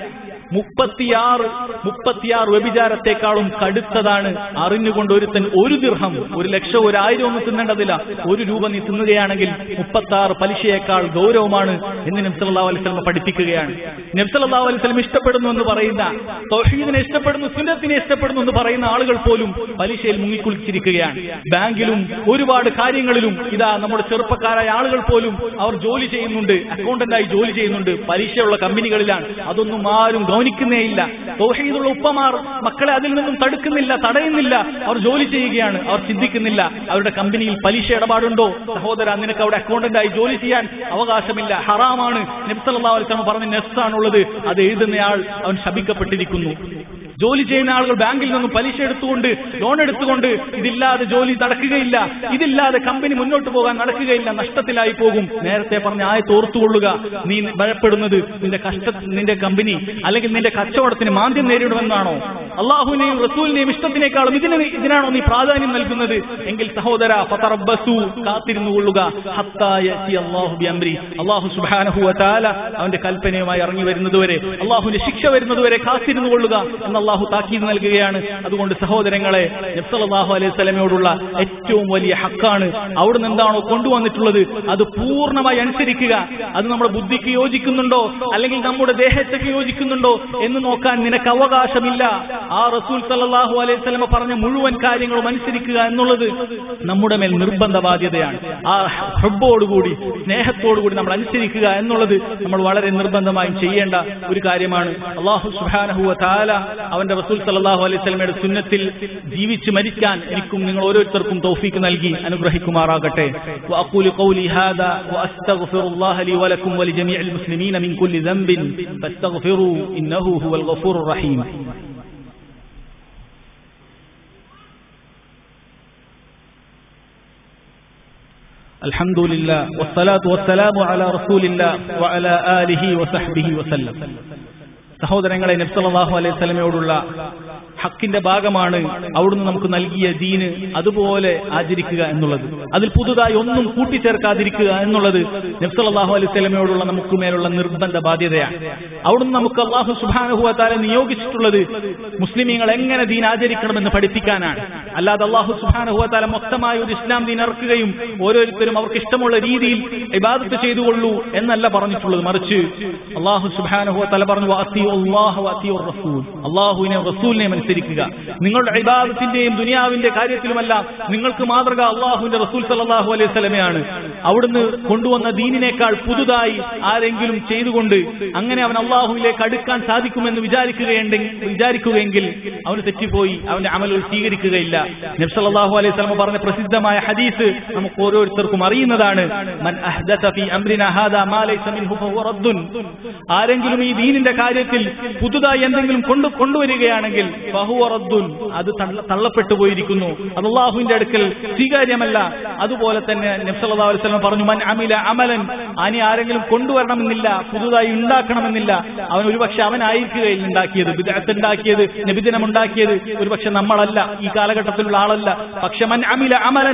മുപ്പത്തിയാറ് മുപ്പത്തിയാറ് വ്യഭിചാരത്തെക്കാളും കടുത്തതാണ് അറിഞ്ഞുകൊണ്ട് ഒരുത്തൻ ഒരു ദിർഹം ഒരു ലക്ഷം ഒരു ആയിരം ഒന്നും തിന്നേണ്ടതില്ല ഒരു രൂപ നീ തിന്നുകയാണെങ്കിൽ മുപ്പത്തി ആറ് പലിശയേക്കാൾ ഗൗരവമാണ് എന്ന് നബ്സല്ലാ അലൈസ്ലമ പഠിപ്പിക്കുകയാണ് നബ്സല്ലാ അലൈസ്ലം ഇഷ്ടപ്പെടുന്നു എന്ന് പറയുന്ന തൗഹീദിനെ ഇഷ്ടപ്പെടുന്നു സുന്നത്തിനെ ഇഷ്ടപ്പെടുന്നു എന്ന് പറയുന്ന ആളുകൾ പോലും പലിശയിൽ മുങ്ങിക്കുളിച്ചിരിക്കുകയാണ് ബാങ്കിലും ഒരുപാട് കാര്യങ്ങളിലും ഇതാ നമ്മുടെ ചെറുപ്പക്കാരായ ആളുകൾ പോലും അവർ ജോലി ചെയ്യുന്നുണ്ട് അക്കൗണ്ടന്റായി ജോലി ചെയ്യുന്നുണ്ട് പരീക്ഷയുള്ള കമ്പനികളിലാണ് അതൊന്നും ആരും ഗൗനിക്കുന്നേയില്ല തൗഹീദുള്ള ഉപ്പമാർ മക്കളെ അതിൽ നിന്നും തടുക്കുന്നില്ല തടയുന്നില്ല അവർ ജോലി ചെയ്യുകയാണ് അവർ ചിന്തിക്കുന്നില്ല അവരുടെ കമ്പനിയിൽ പലിശ ഇടപാടുണ്ടോ സഹോദര നിനക്ക് അവിടെ അക്കൗണ്ടന്റായി ജോലി ചെയ്യാൻ അവകാശമില്ല ഹറാമാണ് നബ്സല്ലാ അലിസ്ലാം പറഞ്ഞ നെസ്സാണുള്ളത് അത് എഴുതുന്നയാൾ അവൻ ശപിക്കപ്പെട്ടിരിക്കുന്നു ജോലി ചെയ്യുന്ന ആളുകൾ ബാങ്കിൽ നിന്നും പലിശ എടുത്തുകൊണ്ട് ലോൺ എടുത്തുകൊണ്ട് ഇതില്ലാതെ ജോലി നടക്കുകയില്ല ഇതില്ലാതെ കമ്പനി മുന്നോട്ട് പോകാൻ നടക്കുകയില്ല നഷ്ടത്തിലായി പോകും നേരത്തെ പറഞ്ഞ ആയ തോർത്തുകൊള്ളുക നീ ഭയപ്പെടുന്നത് നിന്റെ കഷ്ട നിന്റെ കമ്പനി അല്ലെങ്കിൽ നിന്റെ കച്ചവടത്തിന് മാന്ദ്യം നേരിടുമെന്നാണോ അള്ളാഹുവിനെയും റസൂലിനെയും ഇഷ്ടത്തിനേക്കാളും ഇതിന് ഇതിനാണോ നീ പ്രാധാന്യം നൽകുന്നത് എങ്കിൽ സഹോദര ഫതറബ്ബസു കാത്തിരുന്നു കൊള്ളുക അള്ളാഹു സുബാനഹു താല അവന്റെ കൽപ്പനയുമായി ഇറങ്ങി വരുന്നതുവരെ അള്ളാഹുവിന്റെ ശിക്ഷ വരുന്നതുവരെ കാത്തിരുന്നു കൊള്ളുക എന്ന് അള്ളാഹു താക്കീത് നൽകുകയാണ് അതുകൊണ്ട് സഹോദരങ്ങളെ നബ്സലാഹു അലൈഹി സ്വലമയോടുള്ള ഏറ്റവും വലിയ ഹക്കാണ് അവിടുന്ന് എന്താണോ കൊണ്ടുവന്നിട്ടുള്ളത് അത് പൂർണ്ണമായി അനുസരിക്കുക അത് നമ്മുടെ ബുദ്ധിക്ക് യോജിക്കുന്നുണ്ടോ അല്ലെങ്കിൽ നമ്മുടെ ദേഹത്തേക്ക് യോജിക്കുന്നുണ്ടോ എന്ന് നോക്കാൻ നിനക്ക് അവകാശമില്ല ആ റസൂൽ സല്ലാഹു അലൈഹി സ്വലമ പറഞ്ഞ മുഴുവൻ കാര്യങ്ങളും അനുസരിക്കുക എന്നുള്ളത് നമ്മുടെ മേൽ നിർബന്ധ ബാധ്യതയാണ് ആ ഹബ്ബോടുകൂടി സ്നേഹത്തോടുകൂടി നമ്മൾ അനുസരിക്കുക എന്നുള്ളത് നമ്മൾ വളരെ നിർബന്ധമായും ചെയ്യേണ്ട ഒരു കാര്യമാണ് അള്ളാഹു സുബാനഹുവ താല അവന്റെ റസൂൽ സല്ലാഹു അലൈഹി സ്വലമയുടെ സുന്നത്തിൽ ജീവിച്ച് മരിക്കാൻ എനിക്കും നിങ്ങൾ ഓരോരുത്തർക്കും തൗഫീക്ക് നൽകി അനുഗ്രഹിക്കുമാറാകട്ടെ وأقول قولي هذا وأستغفر الله لي ولكم ولجميع المسلمين من كل ذنب فاستغفروا إنه هو الغفور الرحيم الحمد لله والصلاة والسلام على رسول الله وعلى آله وصحبه وسلم സഹോദരങ്ങളെ നബ്സല്ലാഹു അലൈഹി സ്വലമയോടുള്ള ഹക്കിന്റെ ഭാഗമാണ് അവിടുന്ന് നമുക്ക് നൽകിയ ദീന് അതുപോലെ ആചരിക്കുക എന്നുള്ളത് അതിൽ പുതുതായി ഒന്നും കൂട്ടിച്ചേർക്കാതിരിക്കുക എന്നുള്ളത് നബ്സല്ലാഹു അലൈഹി സ്വലമയോടുള്ള നമുക്ക് മേലുള്ള നിർബന്ധ ബാധ്യതയാണ് അവിടുന്ന് നമുക്ക് അള്ളാഹു സുബാനുഹുവത്താലെ നിയോഗിച്ചിട്ടുള്ളത് മുസ്ലിമീങ്ങൾ എങ്ങനെ ദീൻ ആചരിക്കണമെന്ന് പഠിപ്പിക്കാനാണ് അല്ലാതെ അള്ളാഹു സുബാനുഹുവത്താല മൊത്തമായ ഒരു ഇസ്ലാം ദീൻ ഇറക്കുകയും ഓരോരുത്തരും അവർക്ക് ഇഷ്ടമുള്ള രീതിയിൽ ഇബാദത്ത് ചെയ്തുകൊള്ളൂ എന്നല്ല പറഞ്ഞിട്ടുള്ളത് മറിച്ച് അള്ളാഹു സുബാനുഹുവത്താല പറഞ്ഞു അള്ളാഹുവിനെ റസൂലിനെയും അനുസരിക്കുക നിങ്ങളുടെ ഇബാദത്തിന്റെയും ദുനിയാവിന്റെ കാര്യത്തിലുമെല്ലാം നിങ്ങൾക്ക് മാതൃക അള്ളാഹുവിന്റെ റസൂൽ സല്ലാഹു അലൈഹി സ്വലമയാണ് അവിടുന്ന് കൊണ്ടുവന്ന ദീനിനേക്കാൾ പുതുതായി ആരെങ്കിലും ചെയ്തുകൊണ്ട് അങ്ങനെ അവൻ അള്ളാഹുവിലേക്ക് അടുക്കാൻ സാധിക്കുമെന്ന് വിചാരിക്കുകയുണ്ടെങ്കിൽ വിചാരിക്കുകയെങ്കിൽ അവന് തെറ്റിപ്പോയി അവന്റെ അമലുകൾ സ്വീകരിക്കുകയില്ല നബ്സല്ലാഹു അലൈഹി സ്വലമ പറഞ്ഞ പ്രസിദ്ധമായ ഹദീസ് നമുക്ക് ഓരോരുത്തർക്കും അറിയുന്നതാണ് മൻ ആരെങ്കിലും ഈ ദീനിന്റെ കാര്യത്തിൽ പുതുതായി എന്തെങ്കിലും കൊണ്ടു കൊണ്ടുവരികയാണെങ്കിൽ ബഹുവറദ്ദുൻ അത് തള്ളപ്പെട്ടു പോയിരിക്കുന്നു അത് അള്ളാഹുവിന്റെ അടുക്കൽ സ്വീകാര്യമല്ല അതുപോലെ തന്നെ നബ്സല്ലാ അലൈവലം പറഞ്ഞു മൻ അമില അമലൻ അനി ആരെങ്കിലും കൊണ്ടുവരണമെന്നില്ല പുതുതായി ഉണ്ടാക്കണമെന്നില്ല അവൻ ഒരുപക്ഷെ അവനായിരിക്കുകയില്ല ഉണ്ടാക്കിയത് വിദഗ്ധ ഉണ്ടാക്കിയത് നബിദിനം ഉണ്ടാക്കിയത് ഒരുപക്ഷെ നമ്മളല്ല ഈ കാലഘട്ടത്തിലുള്ള ആളല്ല പക്ഷെ മൻ അമില അമലൻ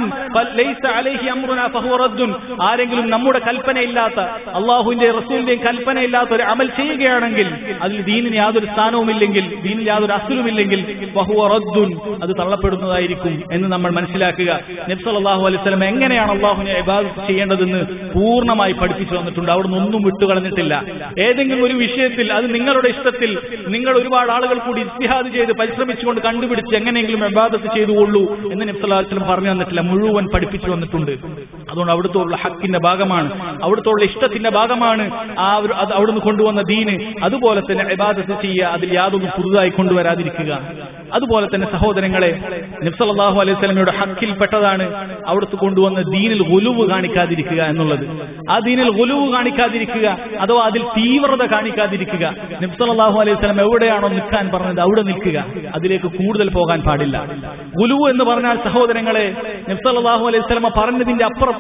ആരെങ്കിലും നമ്മുടെ കൽപ്പനയില്ലാത്ത അള്ളാഹുവിന്റെ റസൂലിന്റെയും കൽപ്പനയില്ലാത്ത ഒരു അമൽ ചെയ്യുകയാണെങ്കിൽ അതിൽ ദീനിന് യാതൊരു സ്ഥാനവുമില്ലെങ്കിൽ ദീനിൽ യാതൊരു അസുലുമില്ലെങ്കിൽ റദ്ദുൻ അത് തള്ളപ്പെടുന്നതായിരിക്കും എന്ന് നമ്മൾ മനസ്സിലാക്കുക നബ്സല്ലാഹു അലൈവലം എങ്ങനെയാണ് അള്ളാഹുവിനെ ഇബാദത്ത് ചെയ്യേണ്ടതെന്ന് പൂർണ്ണമായി പഠിപ്പിച്ചു വന്നിട്ടുണ്ട് അവിടുന്ന് ഒന്നും വിട്ടുകളഞ്ഞിട്ടില്ല ഏതെങ്കിലും ഒരു വിഷയത്തിൽ അത് നിങ്ങളുടെ ഇഷ്ടത്തിൽ നിങ്ങൾ ഒരുപാട് ആളുകൾ കൂടി ഇസ്തിഹാദ് ചെയ്ത് പരിശ്രമിച്ചുകൊണ്ട് കണ്ടുപിടിച്ച് എങ്ങനെയെങ്കിലും ഇബാദത്ത് ചെയ്തുകൊള്ളൂ എന്ന് നബ്സല്ലാ വസ്ലം പറഞ്ഞു തന്നിട്ടില്ല മുഴുവൻ പഠിപ്പിച്ചു വന്നിട്ടുണ്ട് അതുകൊണ്ട് അവിടുത്തോടുള്ള ഹക്കിന്റെ ഭാഗമാണ് അവിടുത്തോടുള്ള ഇഷ്ടത്തിന്റെ ഭാഗമാണ് ആ ഒരു അത് അവിടുന്ന് കൊണ്ടുവന്ന ദീന് അതുപോലെ തന്നെ ഇബാദത്ത് ചെയ്യുക അതിൽ യാതൊന്നും പുതുതായി കൊണ്ടുവരാതിരിക്കുക അതുപോലെ തന്നെ സഹോദരങ്ങളെ നബ്സല്ലാഹു അലൈഹി സ്വലമയുടെ ഹക്കിൽപ്പെട്ടതാണ് അവിടുത്തെ കൊണ്ടുവന്ന ദീനിൽ ഒലുവ് കാണിക്കാതിരിക്കുക എന്നുള്ളത് ആ ദീനിൽ ഒലുവ് കാണിക്കാതിരിക്കുക അഥവാ അതിൽ തീവ്രത കാണിക്കാതിരിക്കുക നബ്സല്ലാഹു അലൈഹി സ്വലം എവിടെയാണോ നിൽക്കാൻ പറഞ്ഞത് അവിടെ നിൽക്കുക അതിലേക്ക് കൂടുതൽ പോകാൻ പാടില്ല ഒലുവ് എന്ന് പറഞ്ഞാൽ സഹോദരങ്ങളെ നബ്സല്ലാഹു അലൈഹി സ്വലമ പറഞ്ഞതിന്റെ അപ്പുറത്തേക്ക്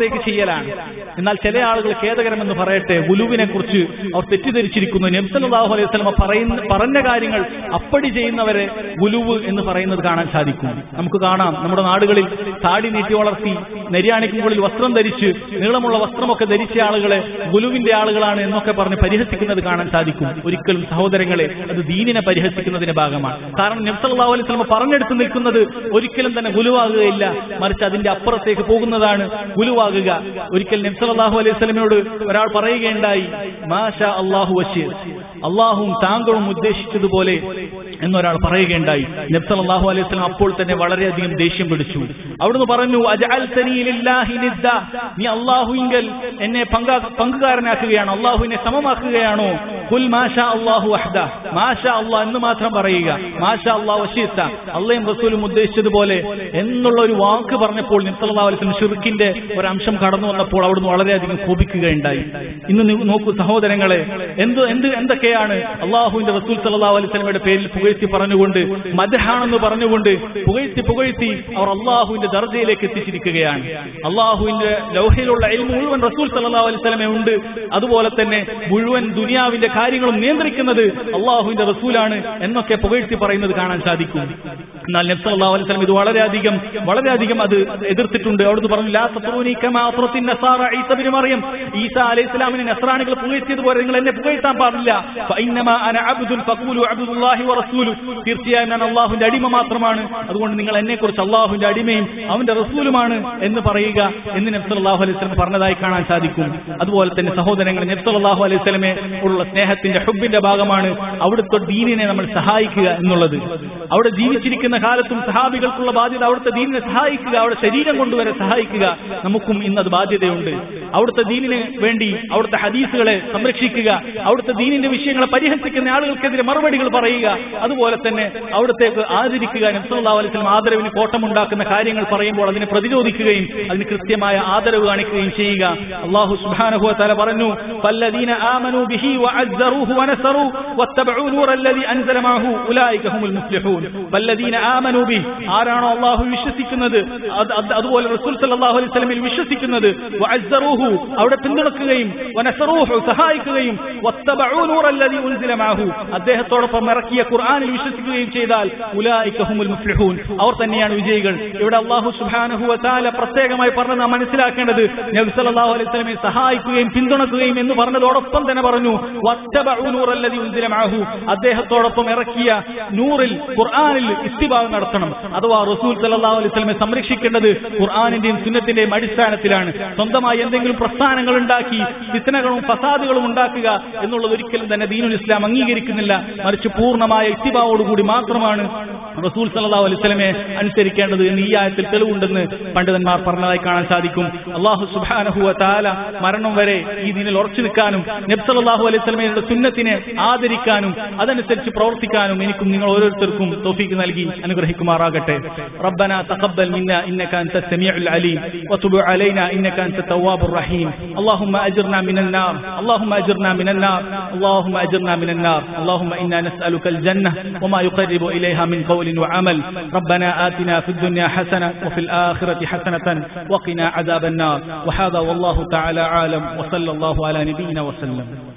അപ്പുറത്തേക്ക് ചെയ്യലാണ് എന്നാൽ ചില ആളുകൾ ഖേദകരമെന്ന് പറയട്ടെ ഗുലുവിനെ കുറിച്ച് അവർ തെറ്റിദ്ധരിച്ചിരിക്കുന്നു നബ്സല്ലാഹു അലൈഹി സ്വലമ പറയുന്ന പറഞ്ഞ കാര്യങ്ങൾ അപ്പടി ചെയ്യുന്നവരെ ഗുലുവ് എന്ന് പറയുന്നത് കാണാൻ സാധിക്കും നമുക്ക് കാണാം നമ്മുടെ നാടുകളിൽ താടി നീട്ടി വളർത്തി നെര്യാണിക്ക് മുകളിൽ വസ്ത്രം ധരിച്ച് നീളമുള്ള വസ്ത്രമൊക്കെ ധരിച്ച ആളുകളെ ഗുലുവിന്റെ ആളുകളാണ് എന്നൊക്കെ പറഞ്ഞ് പരിഹസിക്കുന്നത് കാണാൻ സാധിക്കും ഒരിക്കലും സഹോദരങ്ങളെ അത് ദീനിനെ പരിഹസിക്കുന്നതിന്റെ ഭാഗമാണ് കാരണം നബ്സല്ലാഹു അലൈഹി സ്വലമ പറഞ്ഞെടുത്ത് നിൽക്കുന്നത് ഒരിക്കലും തന്നെ ഗുലുവാകുകയില്ല മറിച്ച് അതിന്റെ അപ്പുറത്തേക്ക് പോകുന്നതാണ് ഗുലുവാകുക ഒരിക്കൽ നബ്സല്ലാഹു അലൈഹി സ്വലമിനോട് ഒരാൾ പറയുകയുണ്ടായി മാഷ അള്ളാഹു വശീർ അള്ളാഹും താങ്കളും ഉദ്ദേശിച്ചതുപോലെ എന്നൊരാൾ പറയുകയുണ്ടായി നബ്സല്ലാഹു അലൈഹി സ്വലം അപ്പോൾ തന്നെ വളരെയധികം ദേഷ്യം പിടിച്ചു അവിടുന്ന് പറഞ്ഞു "അജഅൽതനീ ലില്ലാഹി നിദ്ദ." നീ അള്ളാഹുവിങ്കൽ എന്നെ പങ്കാ പങ്കുകാരനാക്കുകയാണോ അള്ളാഹുവിനെ സമമാക്കുകയാണോ കുൽ മാഷാ അള്ളാഹു വഹ്ദ മാഷാ അള്ളാഹ് എന്ന് മാത്രം പറയുക മാഷാ അള്ളാഹ് വശീത്ത അള്ളയും റസൂലും ഉദ്ദേശിച്ചതുപോലെ എന്നുള്ള ഒരു വാക്ക് പറഞ്ഞപ്പോൾ നിസ്സല്ലാ അലിസ്ലം ഷിർക്കിന്റെ ഒരു അംശം കടന്നു വന്നപ്പോൾ അവിടുന്ന് വളരെയധികം കോപിക്കുകയുണ്ടായി ഇന്ന് നി- നോക്കൂ സഹോദരങ്ങളെ എന്ത് എന്ത് എന്തൊക്കെയാണ് അള്ളാഹുവിന്റെ റസൂൽ സല്ലാ അലിസ്ലമയുടെ പേരിൽ പുകഴ്ത്തി പറഞ്ഞുകൊണ്ട് മദ്ഹാണെന്ന് പറഞ്ഞുകൊണ്ട് പുകഴ്ത്തി പുകഴ്ത്തി അവർ അള്ളാഹുവിന്റെ ദർജയിലേക്ക് എത്തിച്ചിരിക്കുകയാണ് അള്ളാഹുവിന്റെ ലൗഹയിലുള്ള എൽ മുഴുവൻ റസൂൽ സല്ലാ അലിസ്ലമെ ഉണ്ട് അതുപോലെ തന്നെ മുഴുവൻ ദുനിയാവിന്റെ കാര്യങ്ങളും നിയന്ത്രിക്കുന്നത് അള്ളാഹുവിന്റെ റസൂലാണ് എന്നൊക്കെ പുകഴ്ത്തി പറയുന്നത് കാണാൻ സാധിക്കും എന്നാൽ നബ്സ് അള്ളാഹു അലൈഹി സ്വലം ഇത് വളരെയധികം വളരെയധികം അത് എതിർത്തിട്ടുണ്ട് അവിടുന്ന് പറഞ്ഞു ലാ തത്റൂനി കമാ അത്റത്തിൻ നസാറ ഈസ ബിൻ മറിയം ഈസ അലൈഹി സ്വലാമിനെ നസ്രാണികൾ പുകഴ്ത്തിയതുപോലെ നിങ്ങൾ എന്നെ പുകഴ്ത്താൻ പാടില്ല ഫഇന്നമാ അന അബ്ദുൽ ഫഖൂലു അബ്ദുല്ലാഹി വറസൂലു തീർച്ചയായും ഞാൻ അള്ളാഹുവിന്റെ അടിമ മാത്രമാണ് അതുകൊണ്ട് നിങ്ങൾ എന്നെ കുറിച്ച് അള്ളാഹുവിന്റെ അടിമയും അവന്റെ റസൂലുമാണ് എന്ന് പറയുക എന്ന് നബ്സ് അള്ളാഹു അലൈഹി സ്വലം പറഞ്ഞതായി കാണാൻ സാധിക്കും അതുപോലെ തന്നെ സഹോദരങ്ങൾ നബ്സ് അള്ളാഹു അലൈഹി സ്വലമെ ഉള്ള സ്നേഹത്തിന്റെ ഹുബിന്റെ ഭാഗമാണ് അവിടുത്തെ ദീനിനെ നമ്മൾ സഹായിക്കുക എന്നുള്ളത് അവിടെ ജീവിച്ചിരിക്കുന്ന കാലത്തും സഹാബികൾക്കുള്ള ബാധ്യത അവിടുത്തെ ദീനിനെ സഹായിക്കുക അവിടെ ശരീരം കൊണ്ടുവരെ സഹായിക്കുക നമുക്കും ഇന്നത് ബാധ്യതയുണ്ട് അവിടുത്തെ ദീനിന് വേണ്ടി അവിടുത്തെ ഹദീസുകളെ സംരക്ഷിക്കുക അവിടുത്തെ ദീനിന്റെ വിഷയങ്ങളെ പരിഹസിക്കുന്ന ആളുകൾക്കെതിരെ മറുപടികൾ പറയുക അതുപോലെ തന്നെ അവിടത്തേക്ക് ആദരിക്കുക നബ്സല്ലാ അലൈസ്ലം ആദരവിന് കോട്ടമുണ്ടാക്കുന്ന കാര്യങ്ങൾ പറയുമ്പോൾ അതിനെ പ്രതിരോധിക്കുകയും അതിന് കൃത്യമായ ആദരവ് കാണിക്കുകയും ചെയ്യുക അള്ളാഹു സുബ്ഹാനഹു തല പറഞ്ഞു فالذين آمنوا به وعزروه ونصروا واتبعوا نور الذي أنزل معه أولئك هم المفلحون فالذين آمنوا به ആരാണോ അള്ളാഹു വിശ്വസിക്കുന്നത് അത് അത് അതുപോലെ റസൂൽ സല്ലല്ലാഹു അലൈഹി വസല്ലമയിൽ വിശ്വസിക്കുന്നത് വഅസ്സറൂഹു അവിടെ പിന്തുണക്കുകയും വനസറൂഹു സഹായിക്കുകയും വത്തബഉ നൂറല്ലദീ ഉൻസില മഅഹു അദ്ദേഹത്തോടൊപ്പം ഇറക്കിയ ഖുർആനിൽ വിശ്വസിക്കുകയും ചെയ്താൽ ഉലൈക ഹുമുൽ മുഫ്ലിഹൂൻ അവർ തന്നെയാണ് വിജയികൾ ഇവിടെ അള്ളാഹു സുബ്ഹാനഹു വതആല പ്രത്യേകമായി പറഞ്ഞ് നാം മനസ്സിലാക്കേണ്ടത് നബി സല്ലല്ലാഹു അലൈഹി വസല്ലമയെ സഹായിക്കുകയും പിന്തുണക്കുകയും എന്ന് പറഞ്ഞതോടൊപ്പം തന്നെ പറഞ്ഞു വത്തബഉ നൂറല്ലദീ ഉൻസില മഅഹു അദ്ദേഹത്തോടൊപ്പം ഇറക്കിയ നൂറിൽ ഖുർആനിൽ ഇസ്തിബാവ് നടത്തണം അഥവാ റസൂൽ സല്ലല്ലാഹു അലൈഹി വസല്ലമയെ സംരക്ഷിക്കേണ്ടത് ഖുർആനിന്റെയും സുന്നത്തിന്റെയും അടിസ്ഥാനത്തിലാണ് സ്വന്തമായി എന്തെങ്കിലും പ്രസ്ഥാനങ്ങൾ ഉണ്ടാക്കി ഫിത്തനകളും ഫസാദുകളും ഉണ്ടാക്കുക എന്നുള്ളത് ഒരിക്കലും തന്നെ ദീനുൽ ഇസ്ലാം അംഗീകരിക്കുന്നില്ല മറിച്ച് പൂർണ്ണമായ ഇത്തിബാവോടുകൂടി മാത്രമാണ് റസൂൽ സല്ലല്ലാഹു അലൈഹി വസല്ലമയെ അനുസരിക്കേണ്ടത് എന്ന് ഈ ആയത്തിൽ തെളിവുണ്ടെന്ന് പണ്ഡിതന്മാർ പറഞ്ഞതായി കാണാൻ സാധിക്കും അള്ളാഹു സുബ്ഹാനഹു വ തആല മരണം വരെ ഈ ദീനിൽ ഉറച്ചു നിൽക്കാനും നബി സല്ലല്ലാഹു അലൈഹി വസല്ലമയുടെ സുന്നത്തിനെ ആദരിക്കാനും അതനുസരിച്ച് പ്രവർത്തിക്കാനും എനിക്കും നിങ്ങൾ ഓരോരുത്തർക്കും തൗഫീക്ക് നൽകി അനുഗ്രഹിക്കുമാറാകട്ടെ ربنا تقبل منا انك انت السميع العليم وتب علينا انك انت التواب الرحيم اللهم اجرنا من النار اللهم اجرنا من النار اللهم اجرنا من النار اللهم انا نسالك الجنه وما يقرب اليها من قول وعمل ربنا آتنا في الدنيا حسنه وفي الاخره حسنه وقنا عذاب النار وهذا والله تعالى عالم وصلى الله على نبينا وسلم